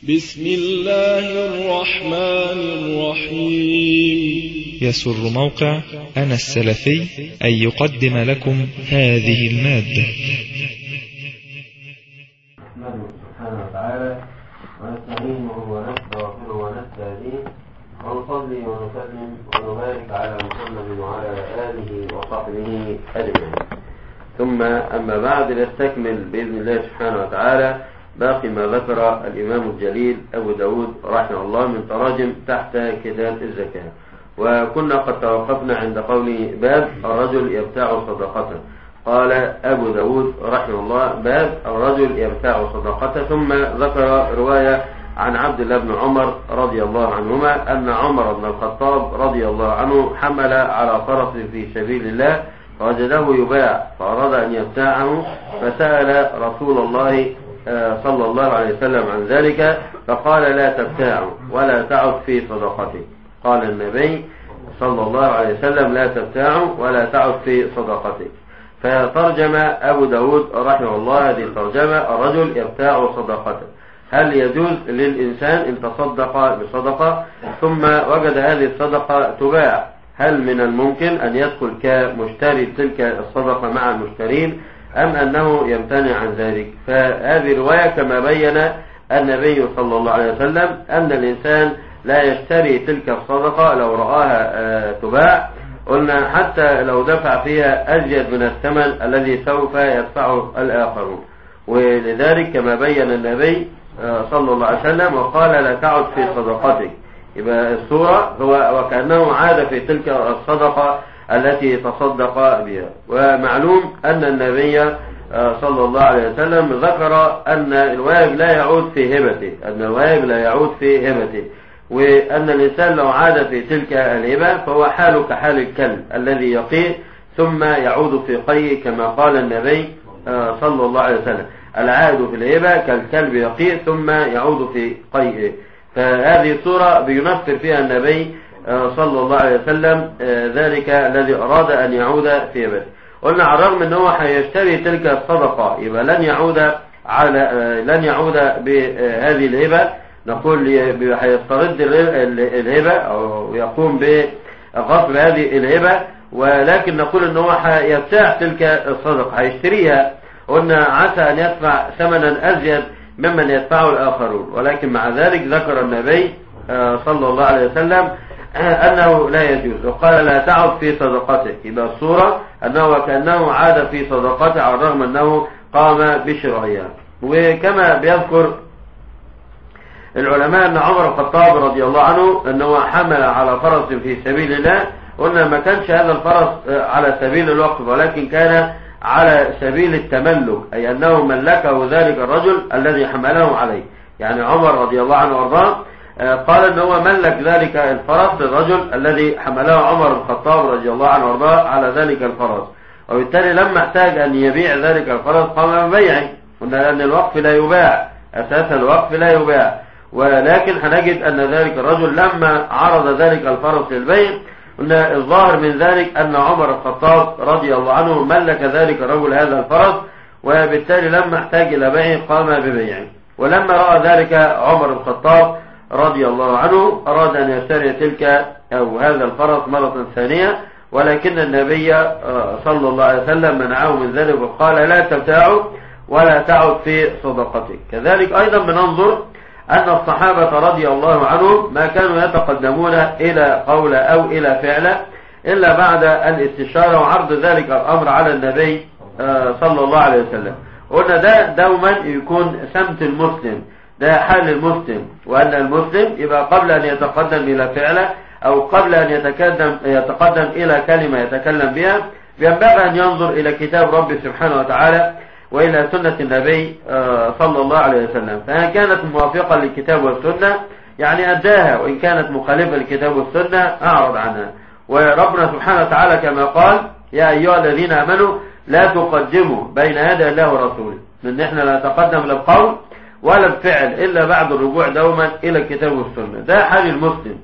بسم الله الرحمن الرحيم يسر موقع أنا السلفي أن يقدم لكم هذه المادة نحمده سبحانه وتعالى ونستعينه ونستغفره ونستهديه ونصلي ونسلم ونبارك على محمد وعلى آله وصحبه أجمعين ثم أما بعد نستكمل بإذن الله سبحانه وتعالى باقي ما ذكر الإمام الجليل أبو داود رحمه الله من تراجم تحت كتاب الزكاة وكنا قد توقفنا عند قول باب الرجل يبتاع صدقته قال أبو داود رحمه الله باب الرجل يبتاع صدقته ثم ذكر رواية عن عبد الله بن عمر رضي الله عنهما أن عمر بن الخطاب رضي الله عنه حمل على فرس في سبيل الله فوجده يباع فأراد أن يبتاعه فسأل رسول الله صلى الله عليه وسلم عن ذلك فقال لا تبتاعوا ولا تعد في صدقته قال النبي صلى الله عليه وسلم لا تبتاعوا ولا تعد في صدقته فترجم أبو داود رحمه الله هذه الترجمة الرجل يبتاع صدقته هل يجوز للإنسان إن تصدق بصدقة ثم وجد هذه الصدقة تباع هل من الممكن أن يدخل كمشتري تلك الصدقة مع المشترين أم أنه يمتنع عن ذلك فهذه رواية كما بين النبي صلى الله عليه وسلم أن الإنسان لا يشتري تلك الصدقة لو رآها تباع قلنا حتى لو دفع فيها أزيد من الثمن الذي سوف يدفعه الآخرون ولذلك كما بين النبي صلى الله عليه وسلم وقال لا تعد في صدقتك يبقى الصورة هو وكأنه عاد في تلك الصدقة التي تصدق بها ومعلوم أن النبي صلى الله عليه وسلم ذكر أن الواجب لا يعود في هبته أن الواجب لا يعود في هبته وأن الإنسان لو عاد في تلك الهبة فهو حاله كحال الكلب الذي يقيه ثم يعود في قيه كما قال النبي صلى الله عليه وسلم العاد في الهبة كالكلب يقيه ثم يعود في قيه فهذه صورة بينفر فيها النبي صلى الله عليه وسلم ذلك الذي أراد أن يعود في هبته قلنا على الرغم أنه هيشتري تلك الصدقة يبقى لن يعود على لن يعود بهذه الهبة نقول هيسترد الهبة أو يقوم بغصب هذه الهبة ولكن نقول أنه هيبتاع تلك الصدقة هيشتريها قلنا عسى أن يدفع ثمنا أزيد ممن يدفعه الآخرون ولكن مع ذلك ذكر النبي صلى الله عليه وسلم أنه لا يجوز وقال لا تعد في صدقته يبقى الصورة أنه كأنه عاد في صدقته على الرغم أنه قام بشرعها وكما بيذكر العلماء أن عمر الخطاب رضي الله عنه أنه حمل على فرس في سبيل الله قلنا ما كانش هذا الفرس على سبيل الوقف ولكن كان على سبيل التملك أي أنه ملكه ذلك الرجل الذي حمله عليه يعني عمر رضي الله عنه وارضاه قال ان هو ملك ذلك الفرس للرجل الذي حمله عمر بن الخطاب رضي الله عنه وارضاه على ذلك الفرس وبالتالي لما احتاج ان يبيع ذلك الفرس قام ببيعه قلنا ان الوقف لا يباع اساس الوقف لا يباع ولكن هنجد ان ذلك الرجل لما عرض ذلك الفرس للبيع قلنا الظاهر من ذلك ان عمر الخطاب رضي الله عنه ملك ذلك الرجل هذا الفرس وبالتالي لما احتاج الى بيعه قام ببيعه ولما راى ذلك عمر الخطاب رضي الله عنه أراد أن يشتري تلك أو هذا الفرس مرة ثانية ولكن النبي صلى الله عليه وسلم منعه من ذلك وقال لا تبتاعوا ولا تعد في صدقتك كذلك أيضا بننظر أن الصحابة رضي الله عنهم ما كانوا يتقدمون إلى قول أو إلى فعل إلا بعد الاستشارة وعرض ذلك الأمر على النبي صلى الله عليه وسلم قلنا ده دوما يكون سمت المسلم ده حال المسلم وأن المسلم يبقى قبل أن يتقدم إلى فعله أو قبل أن يتقدم, يتقدم إلى كلمة يتكلم بها ينبغي أن ينظر إلى كتاب رب سبحانه وتعالى وإلى سنة النبي صلى الله عليه وسلم فإن كانت موافقة للكتاب والسنة يعني أداها وإن كانت مخالفة للكتاب والسنة أعرض عنها وربنا سبحانه وتعالى كما قال يا أيها الذين آمنوا لا تقدموا بين يدي الله ورسوله من احنا لا نتقدم للقول ولا بفعل إلا بعد الرجوع دوما إلى الكتاب والسنة ده حال المسلم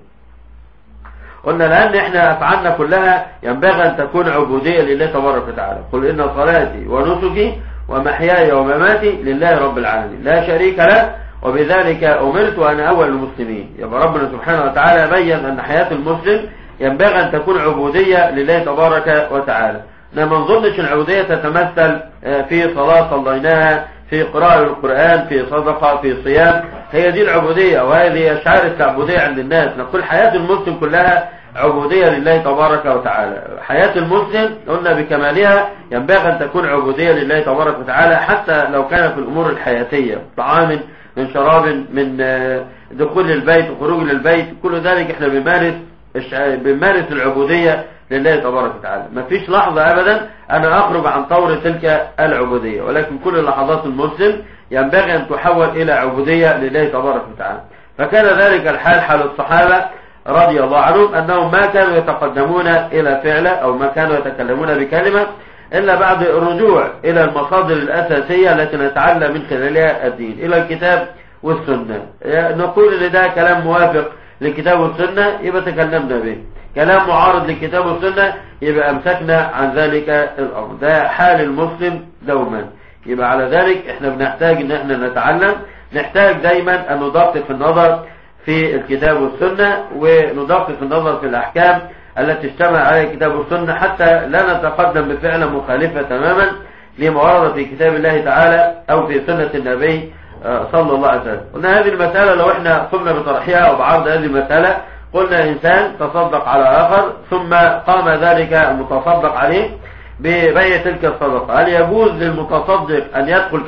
قلنا لأن احنا أفعالنا كلها ينبغي أن تكون عبودية لله تبارك وتعالى قل إن صلاتي ونسكي ومحياي ومماتي لله رب العالمين لا شريك له وبذلك أمرت وأنا أول المسلمين يبقى ربنا سبحانه وتعالى بين أن حياة المسلم ينبغي أن تكون عبودية لله تبارك وتعالى ما نظنش العبودية تتمثل في صلاة صليناها في قراءة القرآن في صدقة في صيام هي دي العبودية وهذه شعار التعبدية عند الناس نقول حياة المسلم كلها عبودية لله تبارك وتعالى حياة المسلم قلنا بكمالها ينبغي أن تكون عبودية لله تبارك وتعالى حتى لو كان في الأمور الحياتية طعام من شراب من دخول للبيت وخروج للبيت كل ذلك احنا بنمارس بنمارس العبودية لله تبارك وتعالى ما فيش لحظة أبدا أنا أخرج عن طور تلك العبودية ولكن كل لحظات المسلم ينبغي أن تحول إلى عبودية لله تبارك وتعالى فكان ذلك الحال حال الصحابة رضي الله عنهم أنهم ما كانوا يتقدمون إلى فعلة أو ما كانوا يتكلمون بكلمة إلا بعد الرجوع إلى المصادر الأساسية التي نتعلم من خلالها الدين إلى الكتاب والسنة نقول إن ده كلام موافق للكتاب والسنة يبقى تكلمنا به كلام معارض للكتاب والسنة يبقى أمسكنا عن ذلك الأمر ده حال المسلم دوما يبقى على ذلك احنا بنحتاج ان احنا نتعلم نحتاج دايما ان ندقق في النظر في الكتاب والسنة وندقق في النظر في الأحكام التي اشتمل عليها الكتاب والسنة حتى لا نتقدم بفعل مخالفة تماما لما ورد في كتاب الله تعالى أو في سنة النبي صلى الله عليه وسلم قلنا هذه المسألة لو احنا قمنا بطرحها أو بعرض هذه المسألة قلنا إنسان تصدق على آخر ثم قام ذلك المتصدق عليه ببيع تلك الصدقة هل يجوز للمتصدق أن يدخل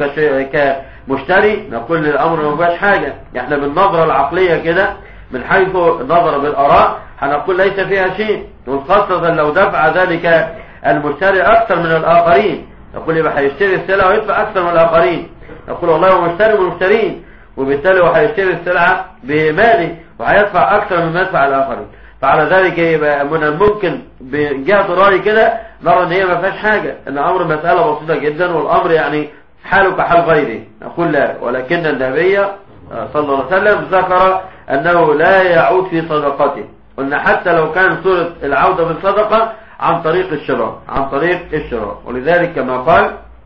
كمشتري نقول للأمر ما فيهاش حاجة احنا بالنظرة العقلية كده من حيث النظر بالآراء هنقول ليس فيها شيء وخاصة لو دفع ذلك المشتري أكثر من الآخرين نقول يبقى هيشتري السلعة ويدفع أكثر من الآخرين نقول والله هو مشتري من المشترين وبالتالي هو هيشتري السلعة بماله وهيدفع أكثر مما يدفع الآخرين فعلى ذلك يبقى من الممكن بجهة الرأي كده نرى ان هي ما فيهاش حاجة ان امر مسألة بسيطة جدا والامر يعني حاله كحال غيره نقول لا ولكن النبي صلى الله عليه وسلم ذكر انه لا يعود في صدقته قلنا حتى لو كان صورة العودة بالصدقة عن طريق الشراء عن طريق الشراء ولذلك كما قال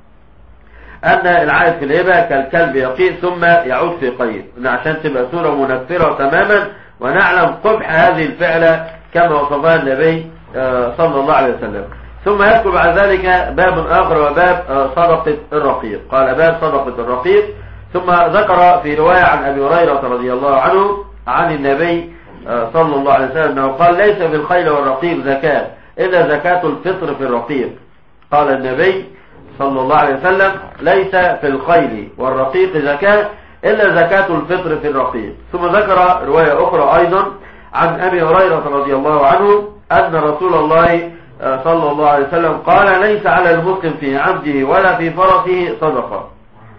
أن العائد في الهبة كالكلب يقيء ثم يعود في قيد عشان تبقى صورة منفرة تماما ونعلم قبح هذه الفعلة كما وصفها النبي صلى الله عليه وسلم ثم يذكر بعد ذلك باب آخر وباب صدقة الرقيق قال باب صدقة الرقيق ثم ذكر في رواية عن أبي هريرة رضي الله عنه عن النبي صلى الله عليه وسلم أنه قال ليس في الخيل والرقيق زكاة إلا زكاة الفطر في الرقيق قال النبي صلى الله عليه وسلم ليس في الخيل والرقيق زكاة إلا زكاة الفطر في الرقيق ثم ذكر رواية أخرى أيضا عن أبي هريرة رضي الله عنه أن رسول الله صلى الله عليه وسلم قال ليس على المسلم في عبده ولا في فرسه صدقة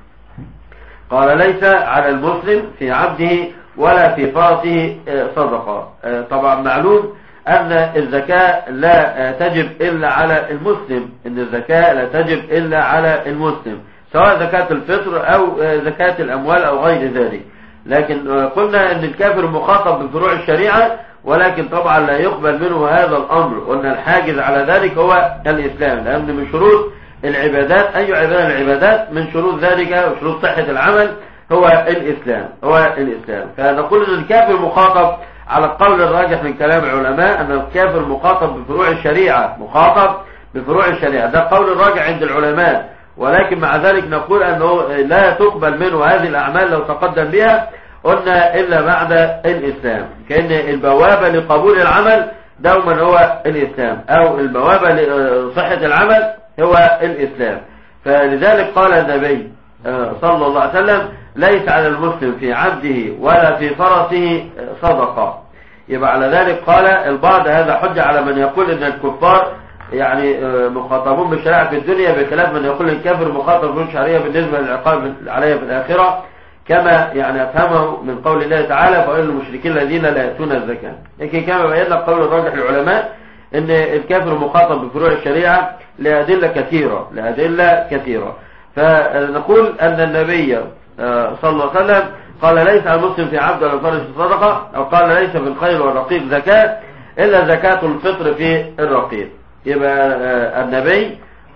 قال ليس على المسلم في عبده ولا في فرسه صدقة طبعا معلوم أن الزكاة لا تجب إلا على المسلم إن الزكاة لا تجب إلا على المسلم سواء زكاة الفطر أو زكاة الأموال أو غير ذلك لكن قلنا أن الكافر مخاطب بفروع الشريعة ولكن طبعا لا يقبل منه هذا الأمر وأن الحاجز على ذلك هو الإسلام لأن من شروط العبادات أي عبادة العبادات من شروط ذلك وشروط صحة العمل هو الإسلام هو الإسلام فنقول أن الكافر مخاطب على القول الراجح من كلام العلماء أن الكافر مخاطب بفروع الشريعة مخاطب بفروع الشريعة ده قول الراجح عند العلماء ولكن مع ذلك نقول أنه لا تقبل منه هذه الأعمال لو تقدم بها قلنا إلا بعد الإسلام كأن البوابة لقبول العمل دوما هو الإسلام أو البوابة لصحة العمل هو الإسلام فلذلك قال النبي صلى الله عليه وسلم ليس على المسلم في عبده ولا في فرسه صدقة يبقى على ذلك قال البعض هذا حجة على من يقول ان الكفار يعني مخاطبون بالشريعة في الدنيا بخلاف من يقول الكافر مخاطب بالشريعة بالنسبة للعقاب عليه في الآخرة كما يعني أفهمه من قول الله تعالى فقال المشركين الذين لا يأتون الزكاة لكن كما بين لك قول الراجح العلماء ان الكافر مخاطب بفروع الشريعة لأدلة كثيرة لأدلة كثيرة فنقول أن النبي صلى الله عليه وسلم قال ليس على المسلم في عبد ولا فرس صدقة أو قال ليس في الخير والرقيق زكاة إلا زكاة الفطر في الرقيق يبقى النبي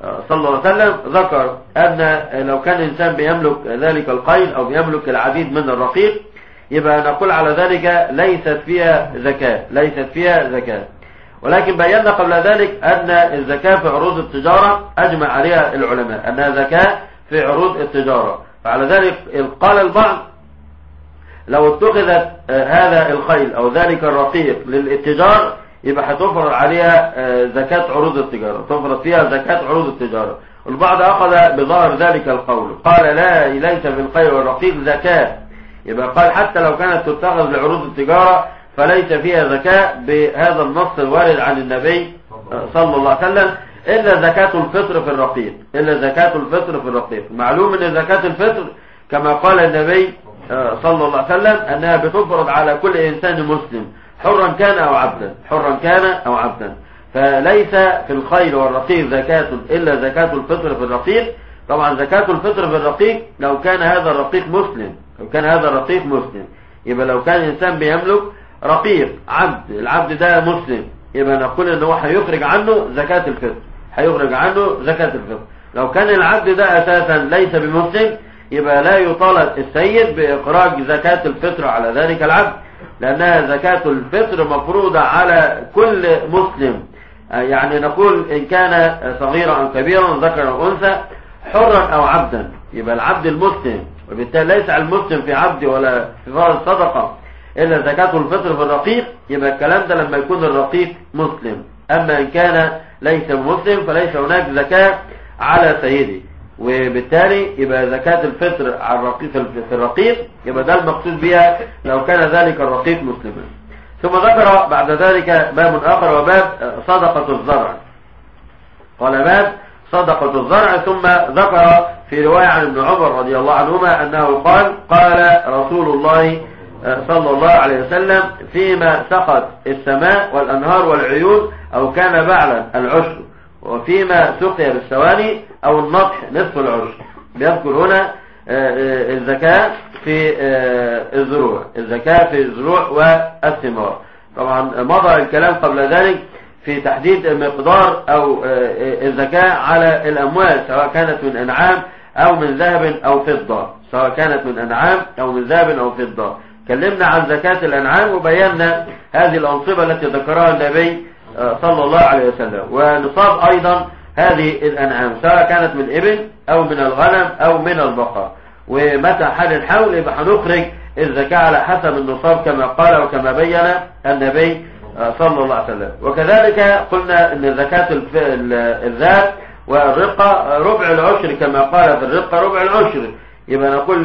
صلى الله عليه وسلم ذكر أن لو كان الإنسان بيملك ذلك القيل أو بيملك العديد من الرقيق يبقى نقول على ذلك ليست فيها زكاة ليست فيها زكاة ولكن بينا قبل ذلك أن الزكاة في عروض التجارة أجمع عليها العلماء أنها زكاة في عروض التجارة فعلى ذلك قال البعض لو اتخذت هذا الخيل أو ذلك الرقيق للاتجار يبقى هتفرض عليها زكاة عروض التجارة تفرض فيها زكاة عروض التجارة البعض أخذ بظاهر ذلك القول قال لا ليس في الخيل والرقيق زكاة يبقى قال حتى لو كانت تتخذ لعروض التجارة فليس فيها زكاة بهذا النص الوارد عن النبي صلى الله عليه وسلم إلا زكاة الفطر في الرقيق إلا زكاة الفطر في الرقيق معلوم أن زكاة الفطر كما قال النبي صلى الله عليه وسلم أنها بتفرض على كل إنسان مسلم حرا كان أو عبدا حرا كان أو عبدا فليس في الخيل والرقيق زكاة إلا زكاة الفطر في الرقيق طبعا زكاة الفطر في الرقيق لو كان هذا الرقيق مسلم لو كان هذا الرقيق مسلم يبقى لو كان إنسان بيملك رقيق عبد العبد ده مسلم يبقى نقول ان هو هيخرج عنه زكاة الفطر هيخرج عنه زكاة الفطر لو كان العبد ده اساسا ليس بمسلم يبقى لا يطالب السيد باخراج زكاة الفطر على ذلك العبد لانها زكاة الفطر مفروضة على كل مسلم يعني نقول ان كان صغيرا او كبيرا ذكرا او انثى حرا او عبدا يبقى العبد المسلم وبالتالي ليس على المسلم في عبد ولا في فرض الصدقه إلا زكاة الفطر في الرقيق يبقى الكلام ده لما يكون الرقيق مسلم أما إن كان ليس مسلم فليس هناك زكاة على سيدي وبالتالي يبقى زكاة الفطر على الرقيق في الرقيق يبقى ده المقصود بها لو كان ذلك الرقيق مسلما ثم ذكر بعد ذلك باب آخر وباب صدقة الزرع قال باب صدقة الزرع ثم ذكر في رواية عن ابن عمر رضي الله عنهما أنه قال قال رسول الله صلى الله عليه وسلم فيما سقط السماء والأنهار والعيون أو كان بعلا العشر وفيما سقي بالثواني أو النطح نصف العشر بيذكر هنا الزكاة في الزروع الزكاة في الزروع والثمار طبعا مضى الكلام قبل ذلك في تحديد مقدار أو الزكاة على الأموال سواء كانت من أنعام أو من ذهب أو فضة سواء كانت من أنعام أو من ذهب أو فضة تكلمنا عن زكاة الأنعام وبينا هذه الأنصبة التي ذكرها النبي صلى الله عليه وسلم ونصاب أيضا هذه الأنعام سواء كانت من إبل أو من الغنم أو من البقر ومتى حال الحول يبقى هنخرج الزكاة على حسب النصاب كما قال وكما بين النبي صلى الله عليه وسلم وكذلك قلنا أن زكاة الذات والرقة ربع العشر كما قال في الرقة ربع العشر يبقى نقول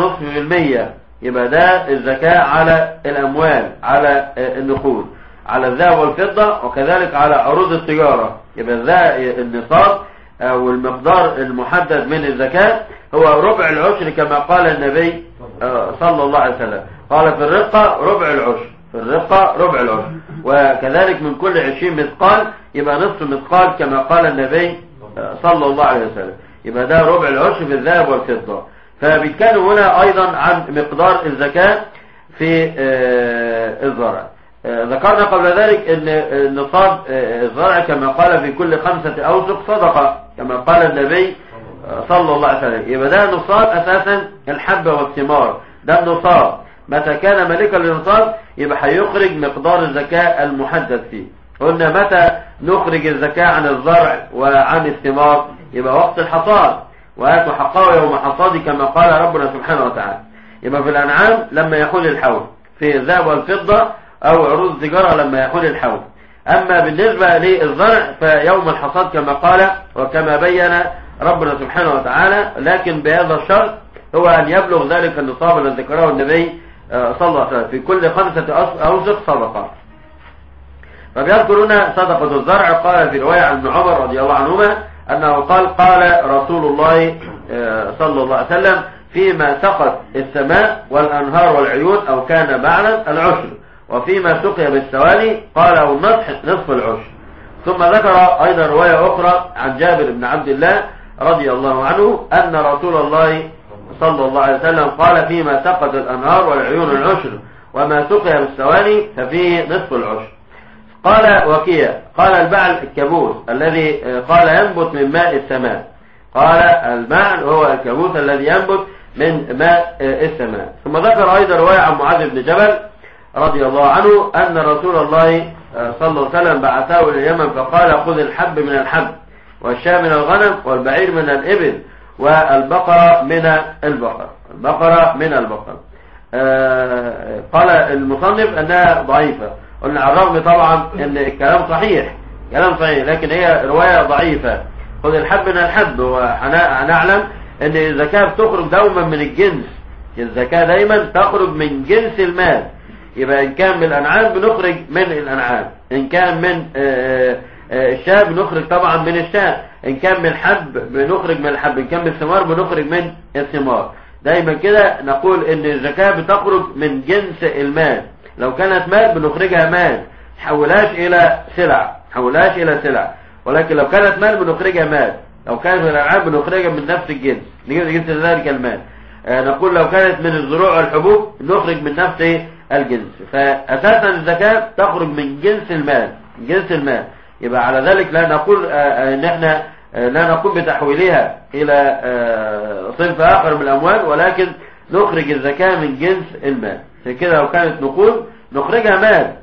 2.5% يبقى ده الزكاة على الأموال على النقود على الذهب والفضة وكذلك على عروض التجارة يبقى ده النصاب أو المقدار المحدد من الزكاة هو ربع العشر كما قال النبي صلى الله عليه وسلم قال في الرقة ربع العشر في الرقة ربع العشر وكذلك من كل عشرين مثقال يبقى نصف مثقال كما قال النبي صلى الله عليه وسلم يبقى ده ربع العشر في الذهب والفضة فبيتكلم هنا ايضا عن مقدار الزكاة في الزرع ذكرنا قبل ذلك ان نصاب الزرع كما قال في كل خمسة اوسق صدقة كما قال النبي صلى الله عليه وسلم يبقى ده نصاب اساسا الحبة والثمار ده النصاب متى كان ملكا للنصاب يبقى هيخرج مقدار الزكاة المحدد فيه قلنا متى نخرج الزكاة عن الزرع وعن الثمار يبقى وقت الحصاد وآتوا حقه يوم حصاده كما قال ربنا سبحانه وتعالى يبقى في الأنعام لما يحول الحول في الذهب والفضة أو عروض التجارة لما يحول الحول أما بالنسبة للزرع فيوم الحصاد كما قال وكما بين ربنا سبحانه وتعالى لكن بهذا الشرط هو أن يبلغ ذلك النصاب الذي ذكره النبي صلى الله عليه وسلم في كل خمسة أوسق صدقة فبيذكر هنا صدقة الزرع قال في رواية عن ابن عمر رضي الله عنهما أنه قال قال رسول الله صلى الله عليه وسلم فيما سقط السماء والأنهار والعيون أو كان بعلا العشر وفيما سقي بالثواني قال أو النصح نصف العشر ثم ذكر أيضا رواية أخرى عن جابر بن عبد الله رضي الله عنه أن رسول الله صلى الله عليه وسلم قال فيما سقط الأنهار والعيون العشر وما سقي بالثواني ففيه نصف العشر قال وكيع قال البعل الكابوس الذي آه، قال ينبت من ماء السماء قال البعل هو الكابوس الذي ينبت من ماء آه، السماء ثم ذكر أيضا رواية عن معاذ بن جبل رضي الله عنه أن رسول الله آه، صلى الله عليه وسلم بعثه إلى اليمن فقال خذ الحب من الحب والشاة من الغنم والبعير من الإبل والبقرة من البقر البقرة من البقر آه، قال المصنف أنها ضعيفة قلنا على الرغم طبعا أن الكلام صحيح كلام صحيح لكن هي رواية ضعيفة خذ الحب من الحب وهنعلم أن الزكاة بتخرج دوما من الجنس الزكاة دايما تخرج من جنس المال يبقى إن كان من الأنعام بنخرج من الأنعام إن كان من آه، آه، الشاة بنخرج طبعا من الشاة إن كان من الحب بنخرج من الحب إن كان من الثمار بنخرج من الثمار دايما كده نقول ان الزكاة بتخرج من جنس المال لو كانت مال بنخرجها مال حولهاش الى سلع حولهاش الى سلع ولكن لو كانت مال بنخرجها مال لو كانت من الالعاب بنخرجها من نفس الجنس نجيب جنس ذلك المال آه نقول لو كانت من الزروع والحبوب نخرج من نفس الجنس فاساسا الزكاة تخرج من جنس المال من جنس المال يبقى على ذلك لا نقول آه، آه، ان احنا آه، لا نقوم بتحويلها الى صنف اخر من الاموال ولكن نخرج الزكاة من جنس المال كده لو كانت نقود نخرجها مال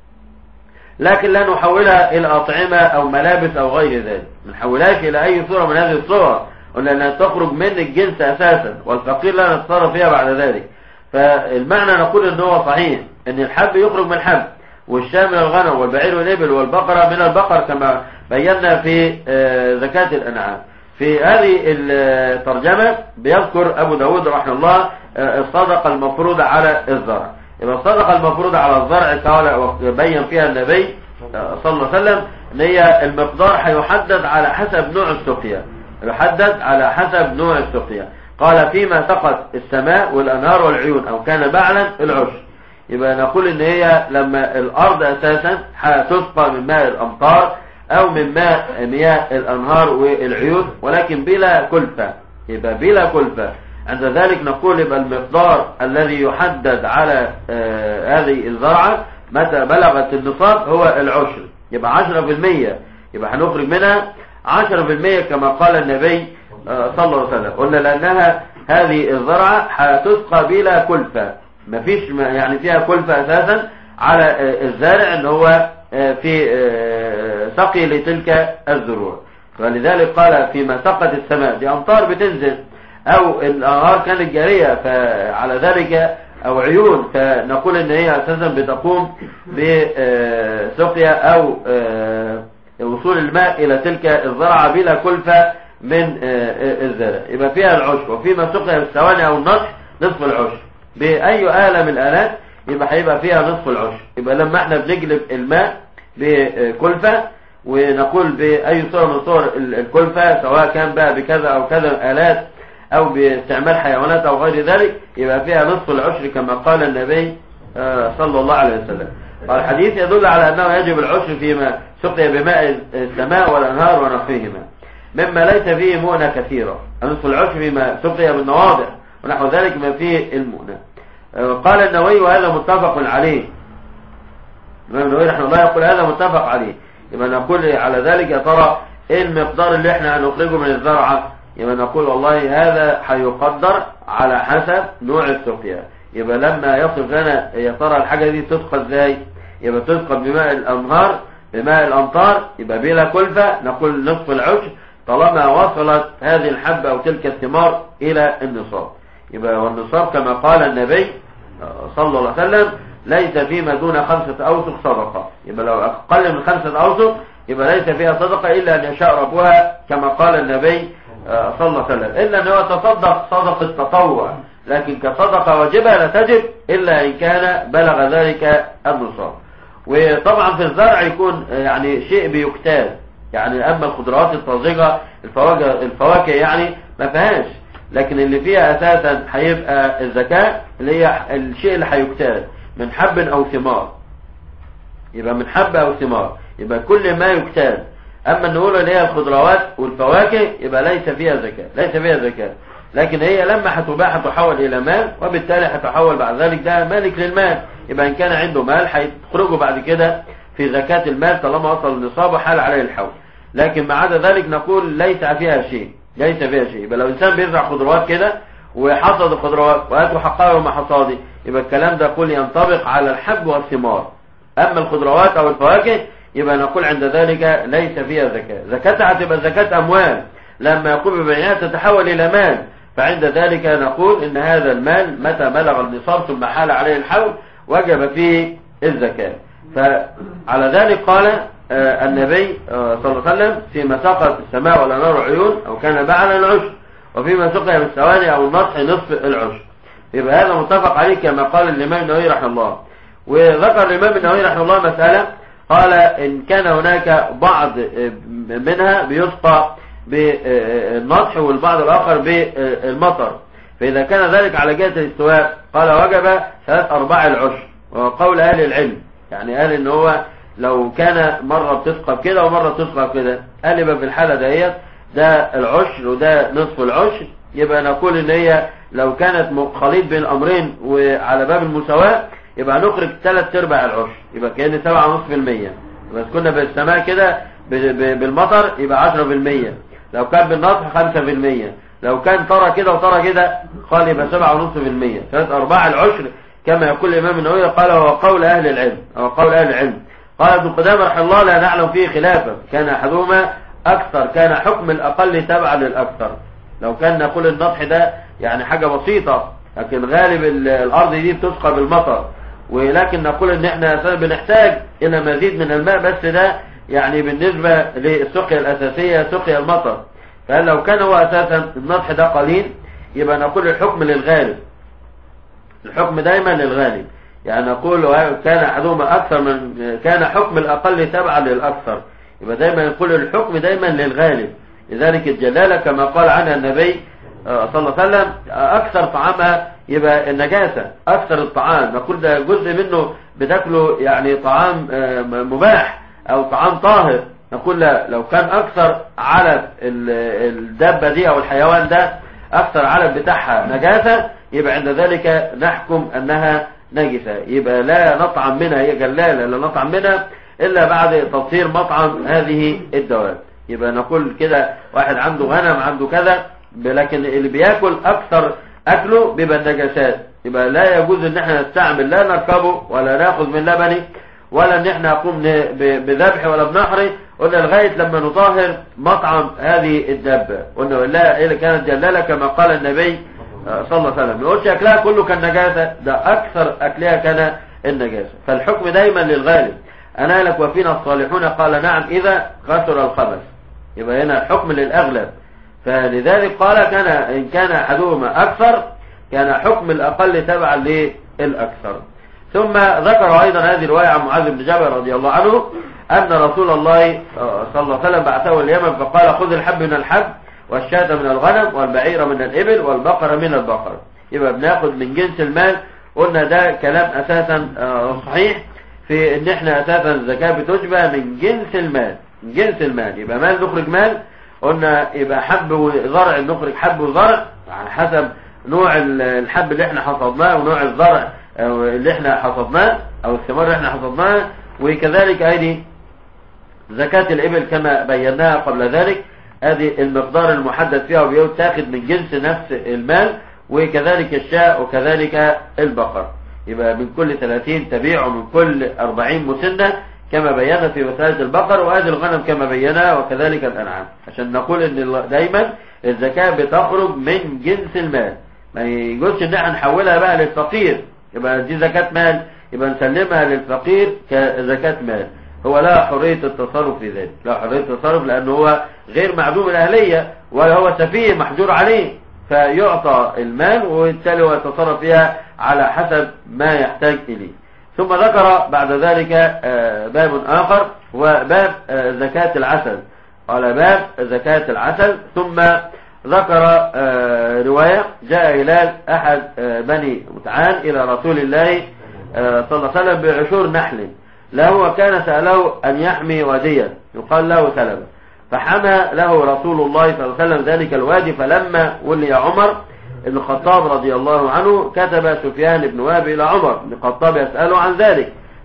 لكن لا نحولها الى اطعمة او ملابس او غير ذلك ما نحولهاش الى اي صورة من هذه الصور قلنا انها تخرج من الجنس اساسا والفقير لا نتصرف فيها بعد ذلك فالمعنى نقول ان هو صحيح ان الحب يخرج من الحب والشاة من الغنم والبعير والإبل والبقرة من البقر كما بينا في آه، زكاة الأنعام في هذه الترجمة بيذكر أبو داود رحمه الله آه، الصدقة المفروضة على الزرع يبقى الصدقة المفروضة على الزرع قال بين فيها النبي آه، صلى الله عليه وسلم ان هي المقدار هيحدد على حسب نوع السقيا يحدد على حسب نوع السقيا قال فيما سقط السماء والأنهار والعيون أو كان بعلا العشر يبقى نقول ان هي لما الارض اساسا هتسقى من ماء الامطار او من ماء مياه الانهار والعيون ولكن بلا كلفة يبقى بلا كلفة عند ذلك نقول يبقى المقدار الذي يحدد على آه هذه الزرعة متى بلغت النصاب هو العشر يبقى عشرة في المية يبقى هنخرج منها عشرة في المية كما قال النبي آه صلى الله عليه وسلم قلنا لأنها هذه الزرعة هتسقى بلا كلفة ما فيش يعني فيها كلفة اساسا على آه، الزارع ان هو آه، في آه، سقي لتلك الزروع فلذلك قال فيما سقت السماء دي امطار بتنزل او الانهار كانت جارية فعلى ذلك او عيون فنقول ان هي اساسا بتقوم بسقيا او وصول الماء الى تلك الزرعة بلا كلفة من الزرع يبقى فيها العشب وفيما سقي بالثواني او النصف نصف العشب بأي آلة من الآلات يبقى هيبقى فيها نصف العشر يبقى لما احنا بنجلب الماء بكلفة ونقول بأي صورة من صور الكلفة سواء كان بقى بكذا أو كذا آلات أو باستعمال حيوانات أو غير ذلك يبقى فيها نصف العشر كما قال النبي آه، صلى الله عليه وسلم والحديث يدل على أنه يجب العشر فيما سقي بماء السماء والأنهار ونحوهما مما ليس فيه مؤنة كثيرة نصف العشر فيما سقي بالنواضع ونحو ذلك ما فيه المؤنة آه، قال النووي وهذا متفق عليه الإمام النووي رحمه الله يقول هذا متفق عليه يبقى نقول على ذلك يا ترى ايه المقدار اللي احنا هنخرجه من الزرعة يبقى نقول والله هذا هيقدر على حسب نوع السقيا يبقى لما يصف لنا يا ترى الحاجة دي تسقى ازاي يبقى تسقى بماء الانهار بماء الامطار يبقى بلا كلفة نقول نصف العشر طالما وصلت هذه الحبة او تلك الثمار الى النصاب يبقى والنصاب كما قال النبي صلى الله عليه وسلم ليس فيما دون خمسة أوسق صدقة يبقى لو أقل من خمسة أوسق يبقى ليس فيها صدقة إلا أن يشاء ربها كما قال النبي صلى الله عليه وسلم إلا أن هو تصدق صدقة تطوع لكن كصدقة واجبة لا تجب إلا إن كان بلغ ذلك النصاب وطبعا في الزرع يكون يعني شيء بيكتال يعني أما الخضروات الطازجة الفواكه, الفواكه يعني ما فيهاش لكن اللي فيها اساسا هيبقى الزكاة اللي هي الشيء اللي هيكتال من حب او ثمار يبقى من حب او ثمار يبقى كل ما يكتال اما نقول اللي هي الخضروات والفواكه يبقى ليس فيها زكاة ليس فيها زكاة لكن هي لما هتباع هتحول الى مال وبالتالي هتحول بعد ذلك ده مالك للمال يبقى ان كان عنده مال هيخرجوا بعد كده في زكاة المال طالما وصل النصاب وحال عليه الحول لكن ما عدا ذلك نقول ليس فيها شيء ليس فيها شيء يبقى لو انسان بيزرع خضروات كده وحصد الخضروات واتوا حقها يوم حصاده يبقى الكلام ده كل ينطبق على الحب والثمار اما الخضروات او الفواكه يبقى نقول عند ذلك ليس فيها زكاة زكاتها هتبقى زكاة اموال لما يقوم ببيعها تتحول الى مال فعند ذلك نقول ان هذا المال متى بلغ النصاب ثم حال عليه الحول وجب فيه الزكاة فعلى ذلك قال آه النبي آه صلى الله عليه وسلم فيما سقط السماء والانهار عيون او كان بعلا العشر وفيما سقي من الثواني او النصح نصف العشر يبقى هذا متفق عليه كما قال الامام النووي رحمه الله وذكر الامام النووي رحمه الله مسألة قال ان كان هناك بعض منها بيسقى بالنصح والبعض الاخر بالمطر فاذا كان ذلك على جهة الاستواء قال وجب ثلاث ارباع العشر وقول اهل العلم يعني قال ان هو لو كان مرة بتسقى كده ومرة بتسقى كده قال يبقى في الحالة ديت ده العشر وده نصف العشر يبقى نقول ان هي لو كانت خليط بين الامرين وعلى باب المساواة يبقى نخرج ثلاث ارباع العشر يبقى كأن سبعة ونصف في المية بس كنا بالسماء كده بالمطر يبقى عشرة في المية لو كان بالنصح خمسة في المية لو كان ترى كده وترى كده قال يبقى سبعة ونصف في المية ثلاث ارباع العشر كما يقول الامام النووي قال هو قول اهل العلم او قول اهل العلم قال ابن قدامه رحمه الله لا نعلم فيه خلافا كان احدهما اكثر كان حكم الاقل تبعا للاكثر لو كان نقول النضح ده يعني حاجة بسيطة لكن غالب الارض دي بتسقى بالمطر ولكن نقول ان احنا بنحتاج الى مزيد من الماء بس ده يعني بالنسبة للسقيا الاساسية سقيا المطر فهل لو كان هو اساسا النضح ده قليل يبقى نقول الحكم للغالب الحكم دايما للغالب يعني نقول كان احدهما اكثر من كان حكم الاقل تبعا للاكثر يبقى دايما نقول الحكم دايما للغالب لذلك الجلالة كما قال عنها النبي صلى الله عليه وسلم اكثر طعامها يبقى النجاسة اكثر الطعام نقول ده جزء منه بتاكله يعني طعام مباح او طعام طاهر نقول لا لو كان اكثر علب الدابة دي او الحيوان ده اكثر علب بتاعها نجاسة يبقى عند ذلك نحكم انها نجسة يبقى لا نطعم منها هي جلالة لا نطعم منها الا بعد تطهير مطعم هذه الدواب يبقى نقول كده واحد عنده غنم عنده كذا لكن اللي بياكل اكثر اكله بيبقى النجاسات يبقى لا يجوز ان احنا نستعمل لا نركبه ولا ناخذ من لبنه ولا ان احنا نقوم بذبح ولا بنحره قلنا لغاية لما نطهر مطعم هذه الدابة قلنا لا إذا كانت جلالة كما قال النبي صلى الله عليه وسلم يقولش أكلها كله كان نجاسة ده أكثر أكلها كان النجاسة فالحكم دايما للغالب أنا لك وفينا الصالحون قال نعم إذا كثر الخبث يبقى هنا الحكم للأغلب فلذلك قال كان إن كان أحدهما أكثر كان حكم الأقل تبعا للأكثر ثم ذكر أيضا هذه الرواية عن معاذ بن جبل رضي الله عنه أن رسول الله صلى الله عليه وسلم بعثه اليمن فقال خذ الحب من الحب والشاة من الغنم والبعير من الإبل والبقر من البقر يبقى بناخد من جنس المال قلنا ده كلام أساسا صحيح في ان احنا اساسا الزكاة بتجبى من جنس المال من جنس المال يبقى مال نخرج مال قلنا يبقى حب وزرع نخرج حب وزرع على حسب نوع الحب اللي احنا حصدناه ونوع الزرع اللي احنا حصدناه او الثمار اللي احنا حصدناها وكذلك ايدي زكاة الابل كما بيناها قبل ذلك هذه المقدار المحدد فيها وبيتاخد من جنس نفس المال وكذلك الشاء وكذلك البقر يبقى من كل 30 تبيع ومن كل 40 مسنة كما بينا في مسألة البقر وهذه الغنم كما بينا وكذلك الأنعام عشان نقول ان دايما الزكاة بتخرج من جنس المال ما يجوزش ان احنا نحولها بقى للفقير يبقى دي زكاة مال يبقى نسلمها للفقير كزكاة مال هو لا حرية التصرف في ذلك لا حرية التصرف لأنه هو غير معدوم الأهلية ولا هو سفيه محجور عليه فيعطى المال وبالتالي هو يتصرف فيها على حسب ما يحتاج إليه ثم ذكر بعد ذلك باب آخر وباب زكاة العسل قال باب زكاة العسل ثم ذكر رواية جاء هلال أحد بني متعان إلى رسول الله صلى الله عليه وسلم بعشور نحل له وكان سأله أن يحمي واديا يقال له سلمة فحمى له رسول الله صلى الله عليه وسلم ذلك الوادي فلما ولي عمر ابن الخطاب رضي الله عنه كتب سفيان بن وهب إلى عمر بن الخطاب يسأله عن ذلك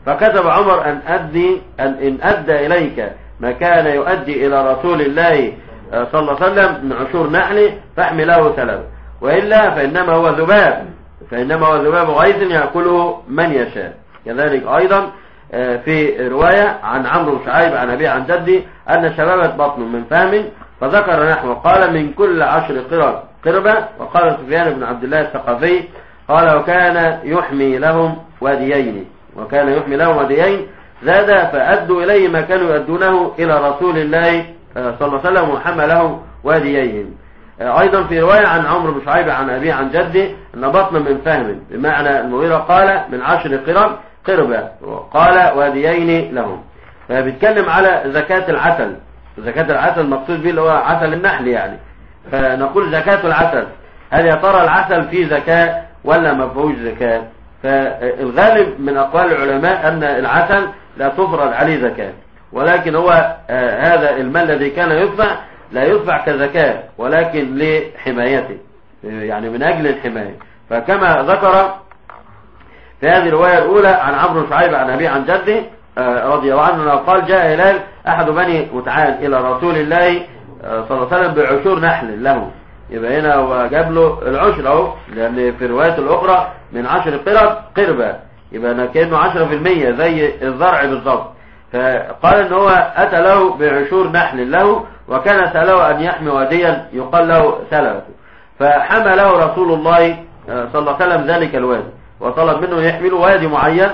فكتب عمر أن أدي أن إن أدى إليك ما كان يؤدي إلى رسول الله آه، صلى الله عليه وسلم من عشور نحل فاحمله سلام وإلا فإنما هو ذباب فإنما هو ذباب غيث يأكله من يشاء كذلك أيضا آه، في رواية عن عمرو بن شعيب عن أبي عن جدي أن شبابة بطن من فهم فذكر نحو قال من كل عشر قرب قربة وقال سفيان بن عبد الله الثقفي قال وكان يحمي لهم واديين وكان يحمي لهم واديين زاد فأدوا إليه ما كانوا يؤدونه إلى رسول الله آه، صلى الله عليه وسلم وحملهم واديين آه، أيضا في رواية عن عمرو بن شعيب عن أبي عن جدي أن بطن من فهم بمعنى المغيرة قال من عشر قرب قربة قال واديين لهم فبيتكلم على زكاة العسل زكاة العسل مقصود به اللي هو عسل النحل يعني فنقول زكاة العسل هل يا ترى العسل فيه زكاة ولا ما فيهوش زكاة فالغالب من أقوال العلماء أن العسل لا تفرض عليه زكاة ولكن هو آه، هذا المال الذي كان يدفع لا يدفع كزكاة ولكن لحمايته يعني من أجل الحماية فكما ذكر في هذه الرواية الأولى عن عمرو بن شعيب عن أبي عن جده آه، رضي الله عنه قال جاء هلال أحد بني متعال إلى رسول الله آه، صلى الله عليه وسلم بعشور نحل له يبقى هنا هو جاب له العشر اهو لأن في الروايات الأخرى من عشر قرب قربة يبقى أنا كأنه عشرة في المية زي الزرع بالظبط فقال ان هو أتى له بعشور نحل له وكان سأله أن يحمي واديا يقال له سلفه فحمله رسول الله آه، صلى الله عليه وسلم ذلك الوادي وطلب منه يحمل وادي معين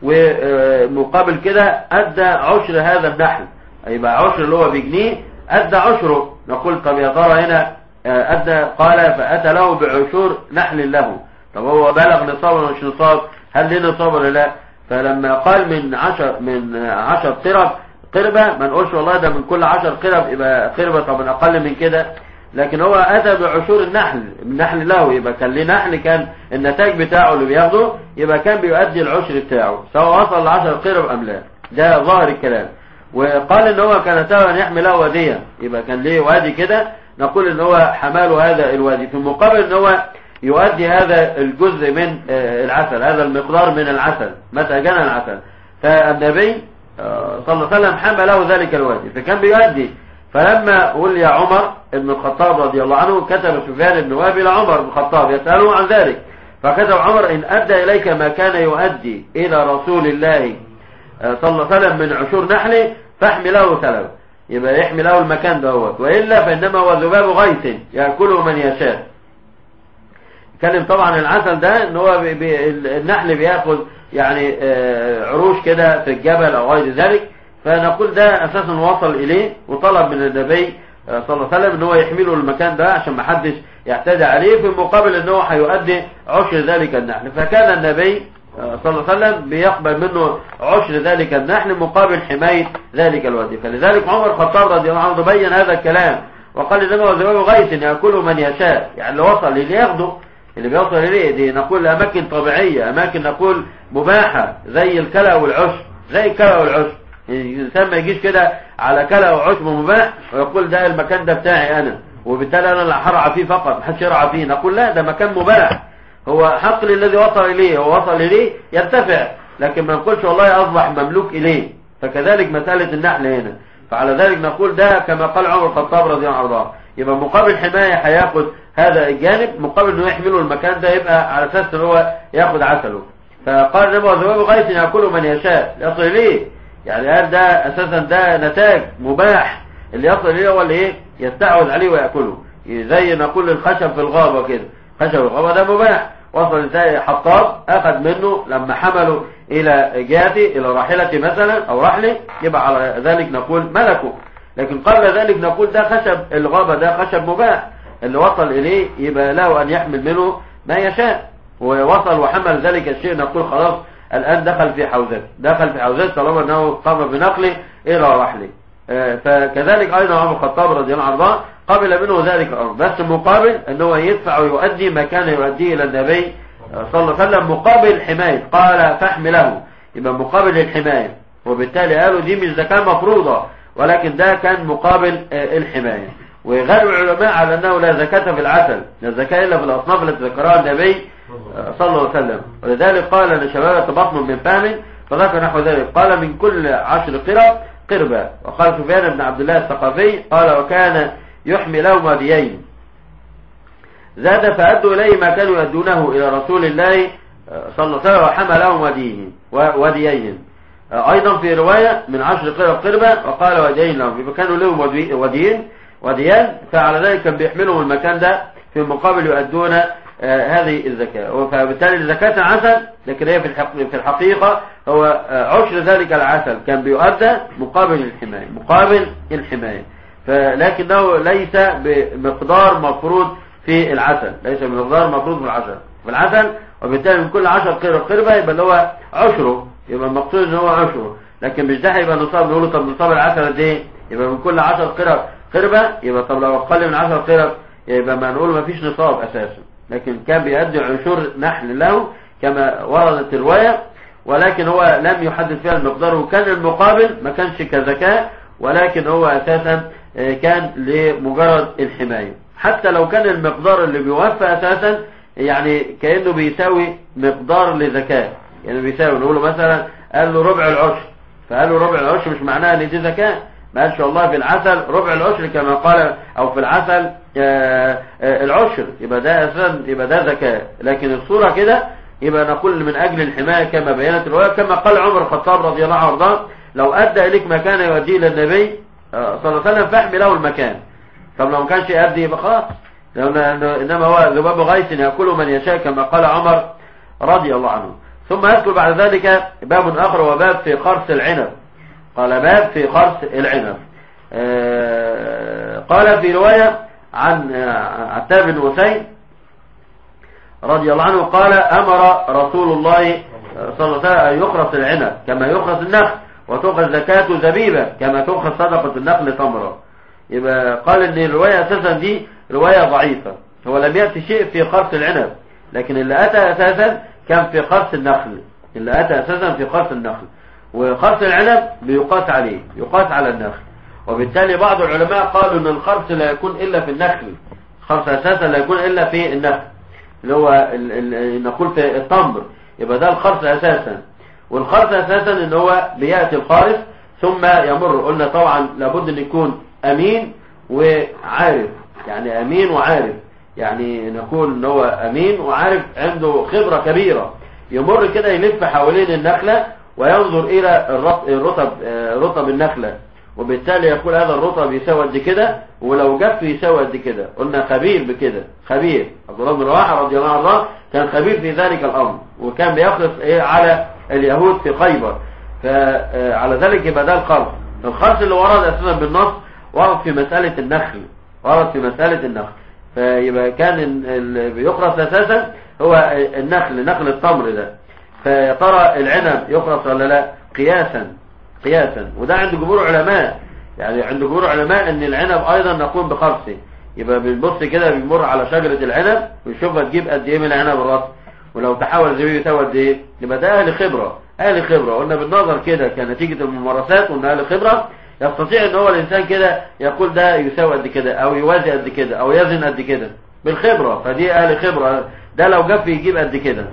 ومقابل كده أدى عشر هذا النحل يبقى عشر اللي هو بجنيه أدى عشره نقول طب يا ترى هنا آه، أدى قال فأتى له بعشور نحل له طب هو بلغ نصاب ولا مش نصاب هل ليه نصاب ولا لا فلما قال من عشر من عشر قرب قربة ما نقولش والله ده من كل عشر قرب يبقى قربة طب من أقل من كده لكن هو أتى بعشور النحل النحل له يبقى كان ليه نحل كان النتاج بتاعه اللي بياخده يبقى كان بيؤدي العشر بتاعه سواء وصل لعشر قرب أم لا ده ظاهر الكلام وقال ان هو كان سببا ان يحمل له واديا يبقى كان ليه وادي كده نقول ان هو حماله هذا الوادي في المقابل ان هو يؤدي هذا الجزء من آه، العسل هذا المقدار من العسل متى جنى العسل فالنبي آه، صلى الله عليه وسلم حمل له ذلك الوادي فكان بيؤدي فلما ولي عمر بن الخطاب رضي الله عنه كتب سفيان بن وهب الى عمر بن الخطاب يسأله عن ذلك فكتب عمر ان ادى اليك ما كان يؤدي الى رسول الله آه، صلى الله عليه وسلم من عشور نحله فاحمله سلام يبقى يحمي له المكان دوت والا فانما هو ذباب غيث ياكله من يشاء اتكلم طبعا العسل ده ان هو بي بي النحل بياخذ يعني آه، عروش كده في الجبل او غير ذلك فنقول ده اساسا وصل اليه وطلب من النبي آه، صلى الله عليه وسلم ان هو يحمله المكان ده عشان ما حدش يعتدي عليه في المقابل ان هو هيؤدي عشر ذلك النحل فكان النبي آه، صلى الله عليه وسلم بيقبل منه عشر ذلك النحل مقابل حماية ذلك الوادي فلذلك عمر الخطاب رضي الله عنه بين هذا الكلام وقال انما هو ذباب غيث ياكله من يشاء يعني اللي وصل اللي ياخده اللي بيوصل اليه دي نقول اماكن طبيعية اماكن نقول مباحة زي الكلى والعشب زي الكلى والعشب الانسان ما يجيش كده على كلى وعشب مباح ويقول ده المكان ده بتاعي انا وبالتالي انا اللي هرعى فيه فقط محدش يرعى فيه نقول لا ده مكان مباح هو حق الذي وصل اليه هو وصل اليه يرتفع لكن ما نقولش والله اصبح مملوك اليه فكذلك مسألة النحل هنا فعلى ذلك نقول ده كما قال عمر الخطاب رضي الله عنه يبقى مقابل حماية هياخد هذا الجانب مقابل انه يحمله المكان ده يبقى على اساس ان هو ياخد عسله فقال نبو ذباب غيث ياكله من يشاء يصل اليه يعني هل ده اساسا ده نتاج مباح اللي يصل اليه هو اللي ايه يستعوذ عليه وياكله زي نقول الخشب في الغابه كده خشب الغابه ده مباح وصل زي حطاب اخذ منه لما حمله الى جهته الى راحلته مثلا او رحله يبقى على ذلك نقول ملكه لكن قبل ذلك نقول ده خشب الغابة ده خشب مباح اللي وصل اليه يبقى له ان يحمل منه ما يشاء ووصل وحمل ذلك الشيء نقول خلاص الان دخل في حوزات دخل في حوزات طالما انه قام بنقله الى رحله آه، فكذلك ايضا عمر الخطاب رضي الله عنه قبل منه ذلك الامر بس مقابل انه يدفع ويؤدي ما كان يؤديه الى النبي صلى الله عليه وسلم مقابل حماية قال فاحمله يبقى مقابل الحماية وبالتالي قالوا دي مش زكاة مفروضة ولكن ده كان مقابل آه، الحماية وغالب العلماء على أنه لا زكاة في العسل لا زكاة إلا في الأصناف التي ذكرها النبي آه، صلى الله عليه وسلم ولذلك قال لشبابة بطن من فهم فذكر نحو ذلك قال من كل عشر قرب قربة وقال سفيان بن عبد الله الثقفي قال وكان يحمي لهم وديين زاد فأدوا إليه ما كانوا يدونه إلى رسول الله صلى الله عليه وسلم وحمى لهم وديهم وديين أيضا في رواية من عشر قرب قربة وقال وديين لهم يبقى كانوا لهم وديين وديان فعلى ذلك كان بيحملهم المكان ده في المقابل يؤدون آه هذه الزكاة فبالتالي الزكاة عسل لكن هي في في الحقيقة هو آه عشر ذلك العسل كان بيؤدى مقابل الحماية مقابل الحماية فلكنه ليس بمقدار مفروض في العسل ليس بمقدار مفروض في العسل في العسل وبالتالي من كل عشر قرب قربة يبقى اللي هو عشره يبقى المقصود ان هو عشره لكن مش ده هيبقى نصاب نقول طب نصاب العسل قد ايه يبقى من كل عشر قرب قربة يبقى طب لو اقل من عشر قرب يبقى ما نقول ما فيش نصاب اساسا لكن كان بيؤدي عشور نحل له كما وردت الرواية ولكن هو لم يحدد فيها المقدار وكان المقابل ما كانش كزكاة ولكن هو اساسا كان لمجرد الحماية حتى لو كان المقدار اللي بيوفى اساسا يعني كأنه بيساوي مقدار لزكاة يعني بيساوي نقوله مثلا قال له ربع العشر فقال له ربع العشر مش معناها ان دي زكاة ما قالش والله في العسل ربع العشر كما قال او في العسل آآ آآ العشر يبقى ده اساسا يبقى ده زكاة لكن الصورة كده يبقى نقول من اجل الحماية كما بينت الرواية كما قال عمر الخطاب رضي الله عنه وارضاه لو ادى اليك ما كان يؤديه الى النبي صلى الله عليه وسلم فاحمي له المكان طب لو ما كانش يؤدي يبقى خلاص انما هو ذباب غيث ياكل من يشاء كما قال عمر رضي الله عنه ثم يذكر بعد ذلك باب اخر وباب في قرص العنب قال باب في قرص العنب قال في رواية عن عتاب بن حسين رضي الله عنه قال امر رسول الله صلى الله عليه وسلم ان يخرص العنب كما يخرص النخل وتؤخذ زكاة زبيبة كما تؤخذ صدقة النخل تمرة يبقى قال ان الرواية اساسا دي رواية ضعيفة هو لم يأتي شيء في قرص العنب لكن اللي اتى اساسا كان في قرص النخل اللي اتى اساسا في قرص النخل وقرص العنب بيقاس عليه يقاس على النخل وبالتالي بعض العلماء قالوا ان القرص لا يكون الا في النخل القرص اساسا لا يكون الا في النخل اللي هو ال ال نقول في التمر يبقى ده القرص اساسا والقرص اساسا ان هو بياتي القارص ثم يمر قلنا طبعا لابد ان يكون امين وعارف يعني امين وعارف يعني نقول ان هو امين وعارف عنده خبرة كبيرة يمر كده يلف حوالين النخلة وينظر الى الرطب رطب النخلة وبالتالي يقول هذا الرطب يساوي قد كده ولو جف يساوي قد كده قلنا خبير بكده خبير عبد الله بن رواحه رضي الله عنه كان خبير في ذلك الامر وكان بيخلص ايه على اليهود في خيبر فعلى ذلك يبقى ده الخلص الخلص اللي ورد اساسا بالنص ورد في مسألة النخل ورد في مسألة النخل فيبقى كان اللي بيخرص اساسا هو النخل نخل التمر ده فيا ترى العنب يخرص ولا لا قياسا قياسا وده عند جمهور علماء يعني عند جمهور علماء ان العنب ايضا نقوم بقرصه يبقى بنبص كده بنمر على شجرة العنب ونشوفها تجيب قد ايه من العنب الراس ولو تحول زبيب يساوي قد ايه يبقى ده اهل خبرة اهل خبرة قلنا بالنظر كده كنتيجة الممارسات قلنا اهل خبرة يستطيع ان هو الانسان كده يقول ده يساوي قد كده او يوازي قد كده او يزن قد كده بالخبرة فدي اهل خبرة ده لو جف يجيب قد كده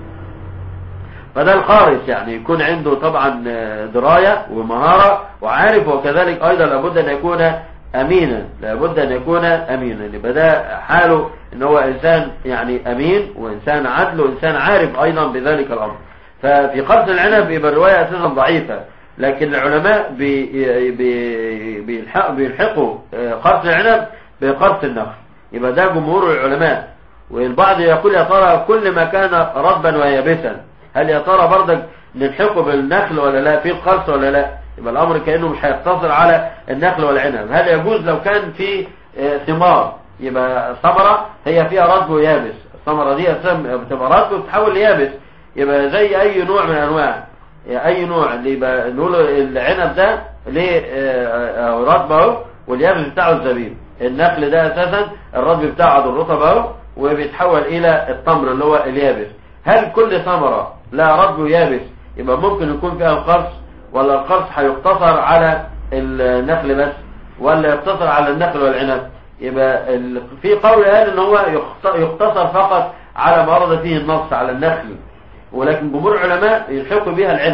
فده الخارج يعني يكون عنده طبعا دراية ومهارة وعارف وكذلك ايضا لابد ان يكون امينا لابد ان يكون امينا يبقى ده حاله ان هو انسان يعني امين وانسان عدل وانسان عارف ايضا بذلك الامر ففي قرص العنب يبقى الرواية اساسا ضعيفة لكن العلماء بي بي بيلحق بيلحقوا قرص العنب بقرص النخل يبقى ده جمهور العلماء والبعض يقول يا ترى كل ما كان رطبا ويابسا هل يا ترى برضك نلحقه بالنخل ولا لا في القرص ولا لا يبقى الامر كانه مش هيقتصر على النخل والعنب هل يجوز لو كان في ثمار يبقى ثمره هي فيها رطب ويابس الثمره دي بتبقى رطب وبتتحول ليابس يبقى زي اي نوع من انواع اي نوع اللي يبقى نقول العنب ده ليه رطب اهو واليابس بتاعه الزبيب النخل ده اساسا الرطب بتاعه الرطب اهو وبيتحول الى التمر اللي هو اليابس هل كل ثمرة لا رطب ويابس يبقى ممكن يكون فيها القرص ولا القرص هيقتصر على النخل بس ولا يقتصر على النخل والعنب يبقى في قول قال ان هو يقتصر فقط على ما ورد فيه النص على النخل ولكن جمهور العلماء يلحقوا بها العنب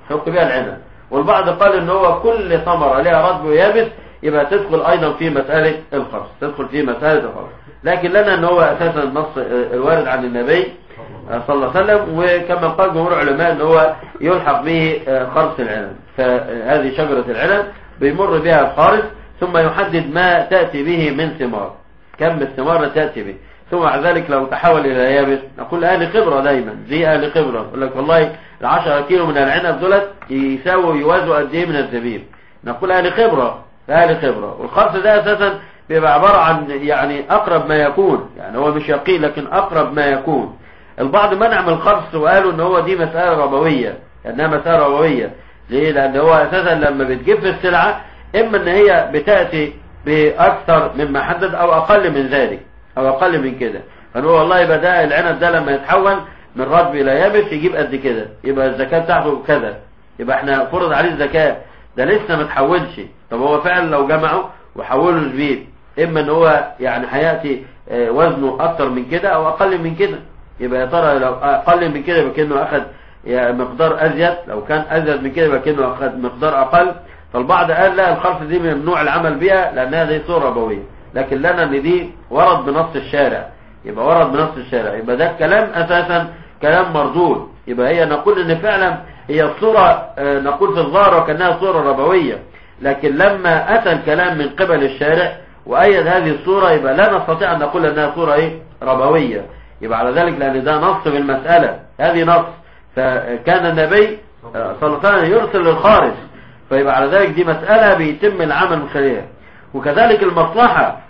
حك بها العنب والبعض قال ان هو كل ثمرة لها رطب ويابس يبقى تدخل ايضا في مسألة الخرص تدخل في مسألة الخرص لكن لنا ان هو اساسا النص الوارد عن النبي صلى الله عليه وسلم وكما قال جمهور العلماء ان هو يلحق به خرص العنب فهذه شجرة العنب بيمر بها الخارص ثم يحدد ما تأتي به من ثمار كم الثمار تأتي به ثم بعد ذلك لو تحول إلى يابس نقول أهل خبرة دايما دي أهل خبرة يقول لك والله العشرة كيلو من العنب دولت يساووا يوازوا قد إيه من الزبيب نقول أهل خبرة أهل خبرة والخرص ده أساسا بيبقى عبارة عن يعني أقرب ما يكون يعني هو مش يقين لكن أقرب ما يكون البعض منع من الخرص وقالوا ان هو دي مسألة ربوية انها مسألة ربوية ليه لان هو اساسا لما بتجيب السلعة اما ان هي بتأتي باكثر مما حدد او اقل من ذلك او اقل من كده فنقول والله يبقى ده العنب ده لما يتحول من رطب الى يابس يجيب قد كده يبقى الزكاة بتاعته كذا يبقى احنا فرض عليه الزكاة ده لسه ما تحولش طب هو فعلا لو جمعه وحوله لزبيب اما ان هو يعني هياتي وزنه اكتر من كده او اقل من كده يبقى يا ترى لو اقل من كده يبقى كانه اخذ مقدار ازيد لو كان ازيد من كده يبقى كانه اخذ مقدار اقل فالبعض قال لا الخلف دي ممنوع العمل بها لانها دي صوره ربويه لكن لنا ان دي ورد بنص الشارع يبقى ورد بنص الشارع يبقى ده كلام اساسا كلام مردود يبقى هي نقول ان فعلا هي الصوره نقول في الظاهر وكانها صوره ربويه لكن لما اتى الكلام من قبل الشارع وايد هذه الصوره يبقى لا نستطيع ان نقول انها صوره ايه ربويه يبقى على ذلك لأن ده نص في المسألة هذه نص فكان النبي صلى الله عليه وسلم يرسل للخارج فيبقى على ذلك دي مسألة بيتم العمل من خلالها وكذلك المصلحة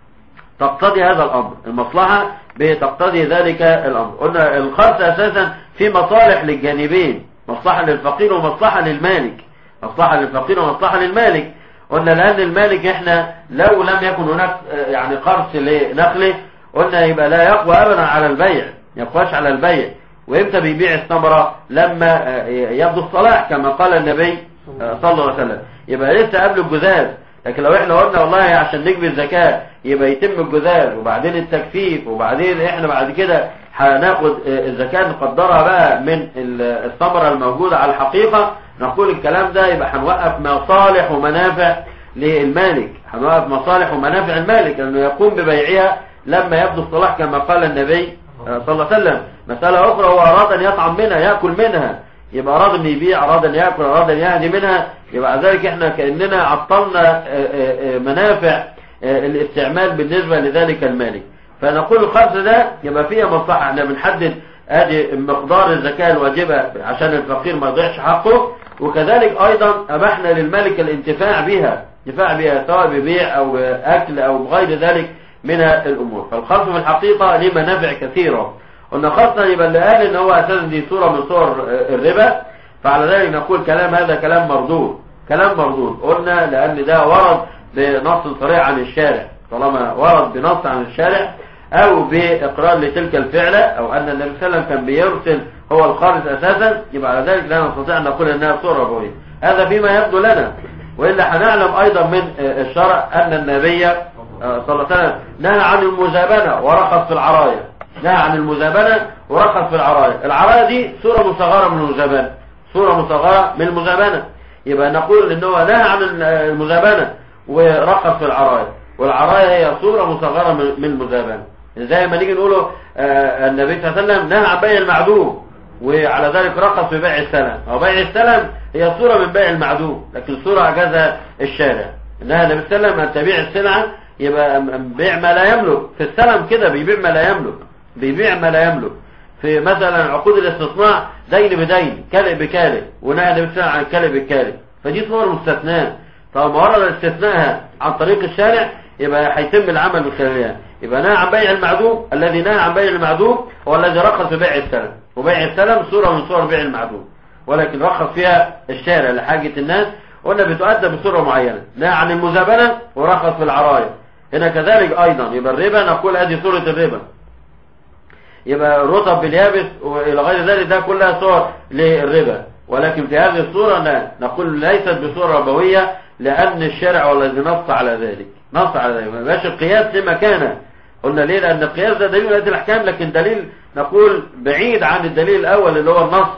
تقتضي هذا الأمر المصلحة بتقتضي ذلك الأمر قلنا الخرس أساسا في مصالح للجانبين مصلحة للفقير ومصلحة للمالك مصلحة للفقير ومصلحة للمالك قلنا لأن المالك احنا لو لم يكن هناك يعني قرص لنقله قلنا يبقى لا يقوى ابدا على البيع يقواش على البيع وامتى بيبيع الثمرة لما يبدو الصلاح كما قال النبي صلى الله عليه وسلم يبقى لسه قبل الجزاز لكن لو احنا قلنا والله عشان نجبي الزكاة يبقى يتم الجزاز وبعدين التكفيف وبعدين احنا بعد كده هناخد الزكاة نقدرها بقى من الثمرة الموجودة على الحقيقة نقول الكلام ده يبقى هنوقف مصالح ومنافع للمالك هنوقف مصالح ومنافع المالك لانه يقوم ببيعها لما يبدو الصلاح كما قال النبي صلى الله عليه وسلم مسألة أخرى هو أراد أن يطعم منها يأكل منها يبقى أراد أن يبيع أراد أن يأكل أراد أن يهدي منها يبقى ذلك إحنا كأننا عطلنا منافع الاستعمال بالنسبة لذلك المالك فنقول الخرص ده يبقى فيها مصلحة احنا بنحدد ادي مقدار الزكاة الواجبة عشان الفقير ما يضيعش حقه وكذلك ايضا ابحنا للمالك الانتفاع بها انتفاع بها سواء ببيع او اكل او بغير ذلك من الامور فالخرص في الحقيقة ليه منافع كثيرة قلنا خاصة يبقى اللي قال ان هو اساسا دي صورة من صور الربا فعلى ذلك نقول كلام هذا كلام مردود كلام مردود قلنا لان ده ورد بنص صريح عن الشارع طالما ورد بنص عن الشارع او باقرار لتلك الفعلة او ان النبي صلى الله عليه وسلم كان بيرسل هو الخارج اساسا يبقى على ذلك لا نستطيع ان نقول انها صورة ربوية هذا فيما يبدو لنا والا هنعلم ايضا من الشرع ان النبي صلى الله عليه وسلم نهى عن المزابنة ورخص في العراية نهى عن المزابنة ورخص في العراية العراية دي صورة مصغرة من المزابنة صورة مصغرة من المزابنة يبقى نقول ان هو نهى عن المزابنة ورخص في العراية والعراية هي صورة مصغرة من المزابنة زي ما نيجي نقوله النبي صلى الله عليه وسلم نهى عن بيع المعدوم وعلى ذلك رخص في بيع السلم او بيع السلم هي صورة من بيع المعدوم لكن صورة اجازها الشارع نهى النبي صلى الله عليه وسلم ان تبيع السلعة يبقى بيع ما لا يملك في السلم كده بيبيع ما لا يملك بيبيع ما لا يملك في مثلا عقود الاستصناع دين بدين كالئ بكالئ ونهى النبي صلى الله عليه وسلم عن كالئ بالكالئ فدي صور مستثناة طالما ورد استثناءها عن طريق الشارع يبقى هيتم العمل من خلالها يبقى نهى عن بيع المعدوم الذي نهى عن بيع المعدوم هو الذي رخص في بيع السلم وبيع السلم صورة من صور بيع المعدوم ولكن رخص فيها الشارع لحاجة الناس قلنا بتؤدى بصورة معينة نهى عن المزابنة ورخص في العراية هنا كذلك ايضا يبقى الربا نقول هذه صورة الربا يبقى الرطب باليابس والى غير ذلك ده كلها صور للربا ولكن في هذه الصورة لا نقول ليست بصورة ربوية لأن الشارع هو الذي نص على ذلك نص على ذلك ما يبقاش القياس لمكانه قلنا ليه لأن القياس ده دليل هذه الأحكام لكن دليل نقول بعيد عن الدليل الأول اللي هو النص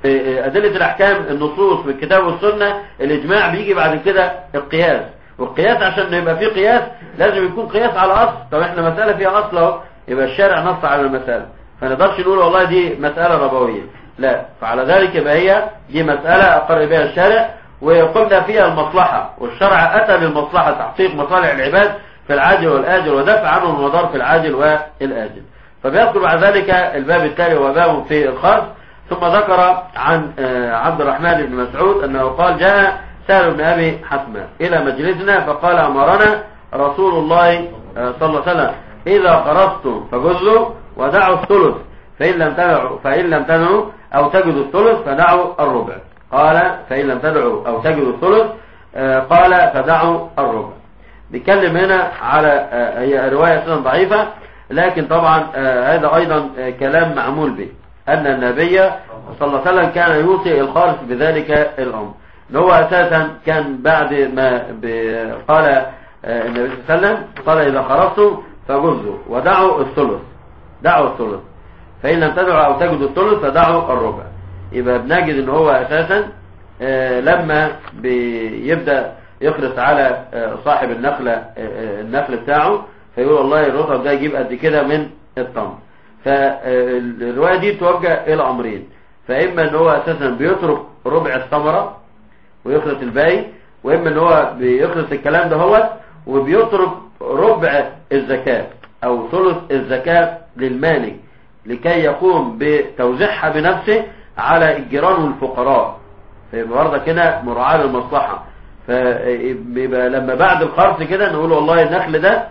أدلة الأحكام النصوص في الكتاب والسنة الإجماع بيجي بعد كده القياس والقياس عشان يبقى فيه قياس لازم يكون قياس على أصل طب احنا مسألة فيها أصل اهو يبقى الشارع نص على المسألة فنقدرش نقول والله دي مسألة ربوية لا فعلى ذلك يبقى هي دي مسألة أقر بها الشارع وقلنا فيها المصلحة والشرع أتى للمصلحة تحقيق مصالح العباد في العاجل والآجل ودفع عنهم المضار في العاجل والآجل فبيذكر بعد ذلك الباب التالي وباب في الخاص ثم ذكر عن عبد الرحمن بن مسعود أنه قال جاء سهل بن أبي حتمة إلى مجلسنا فقال أمرنا رسول الله صلى الله عليه وسلم إذا قرصتم فجزوا ودعوا الثلث فإن لم تدعوا فإن لم تدعوا أو تجدوا الثلث فدعوا الربع قال فإن لم تدعوا أو تجدوا الثلث قال فدعوا الربع بيتكلم هنا على هي رواية سنة ضعيفة لكن طبعا هذا أيضا كلام معمول به أن النبي صلى الله عليه وسلم كان يوصي الخارج بذلك الأمر ان هو أساسا كان بعد ما قال النبي صلى الله عليه وسلم قال إذا خرجتم فجزوا ودعوا الثلث دعوا الثلث فإن لم تدعوا أو تجدوا الثلث فدعوا الربع يبقى بنجد ان هو أساسا لما بيبدأ يخرس على صاحب النخلة النخل بتاعه فيقول والله الرطب ده يجيب قد كده من التمر فالرواية دي توجه إلى أمرين فإما ان هو أساسا بيترك ربع الثمرة ويخلص الباقي وإما ان هو بيخلص الكلام ده هو وبيترك ربع الزكاة أو ثلث الزكاة للمالك لكي يقوم بتوزيعها بنفسه على الجيران والفقراء فيبقى برضه كده مراعاة للمصلحة فيبقى لما بعد الخرص كده نقول والله النخل ده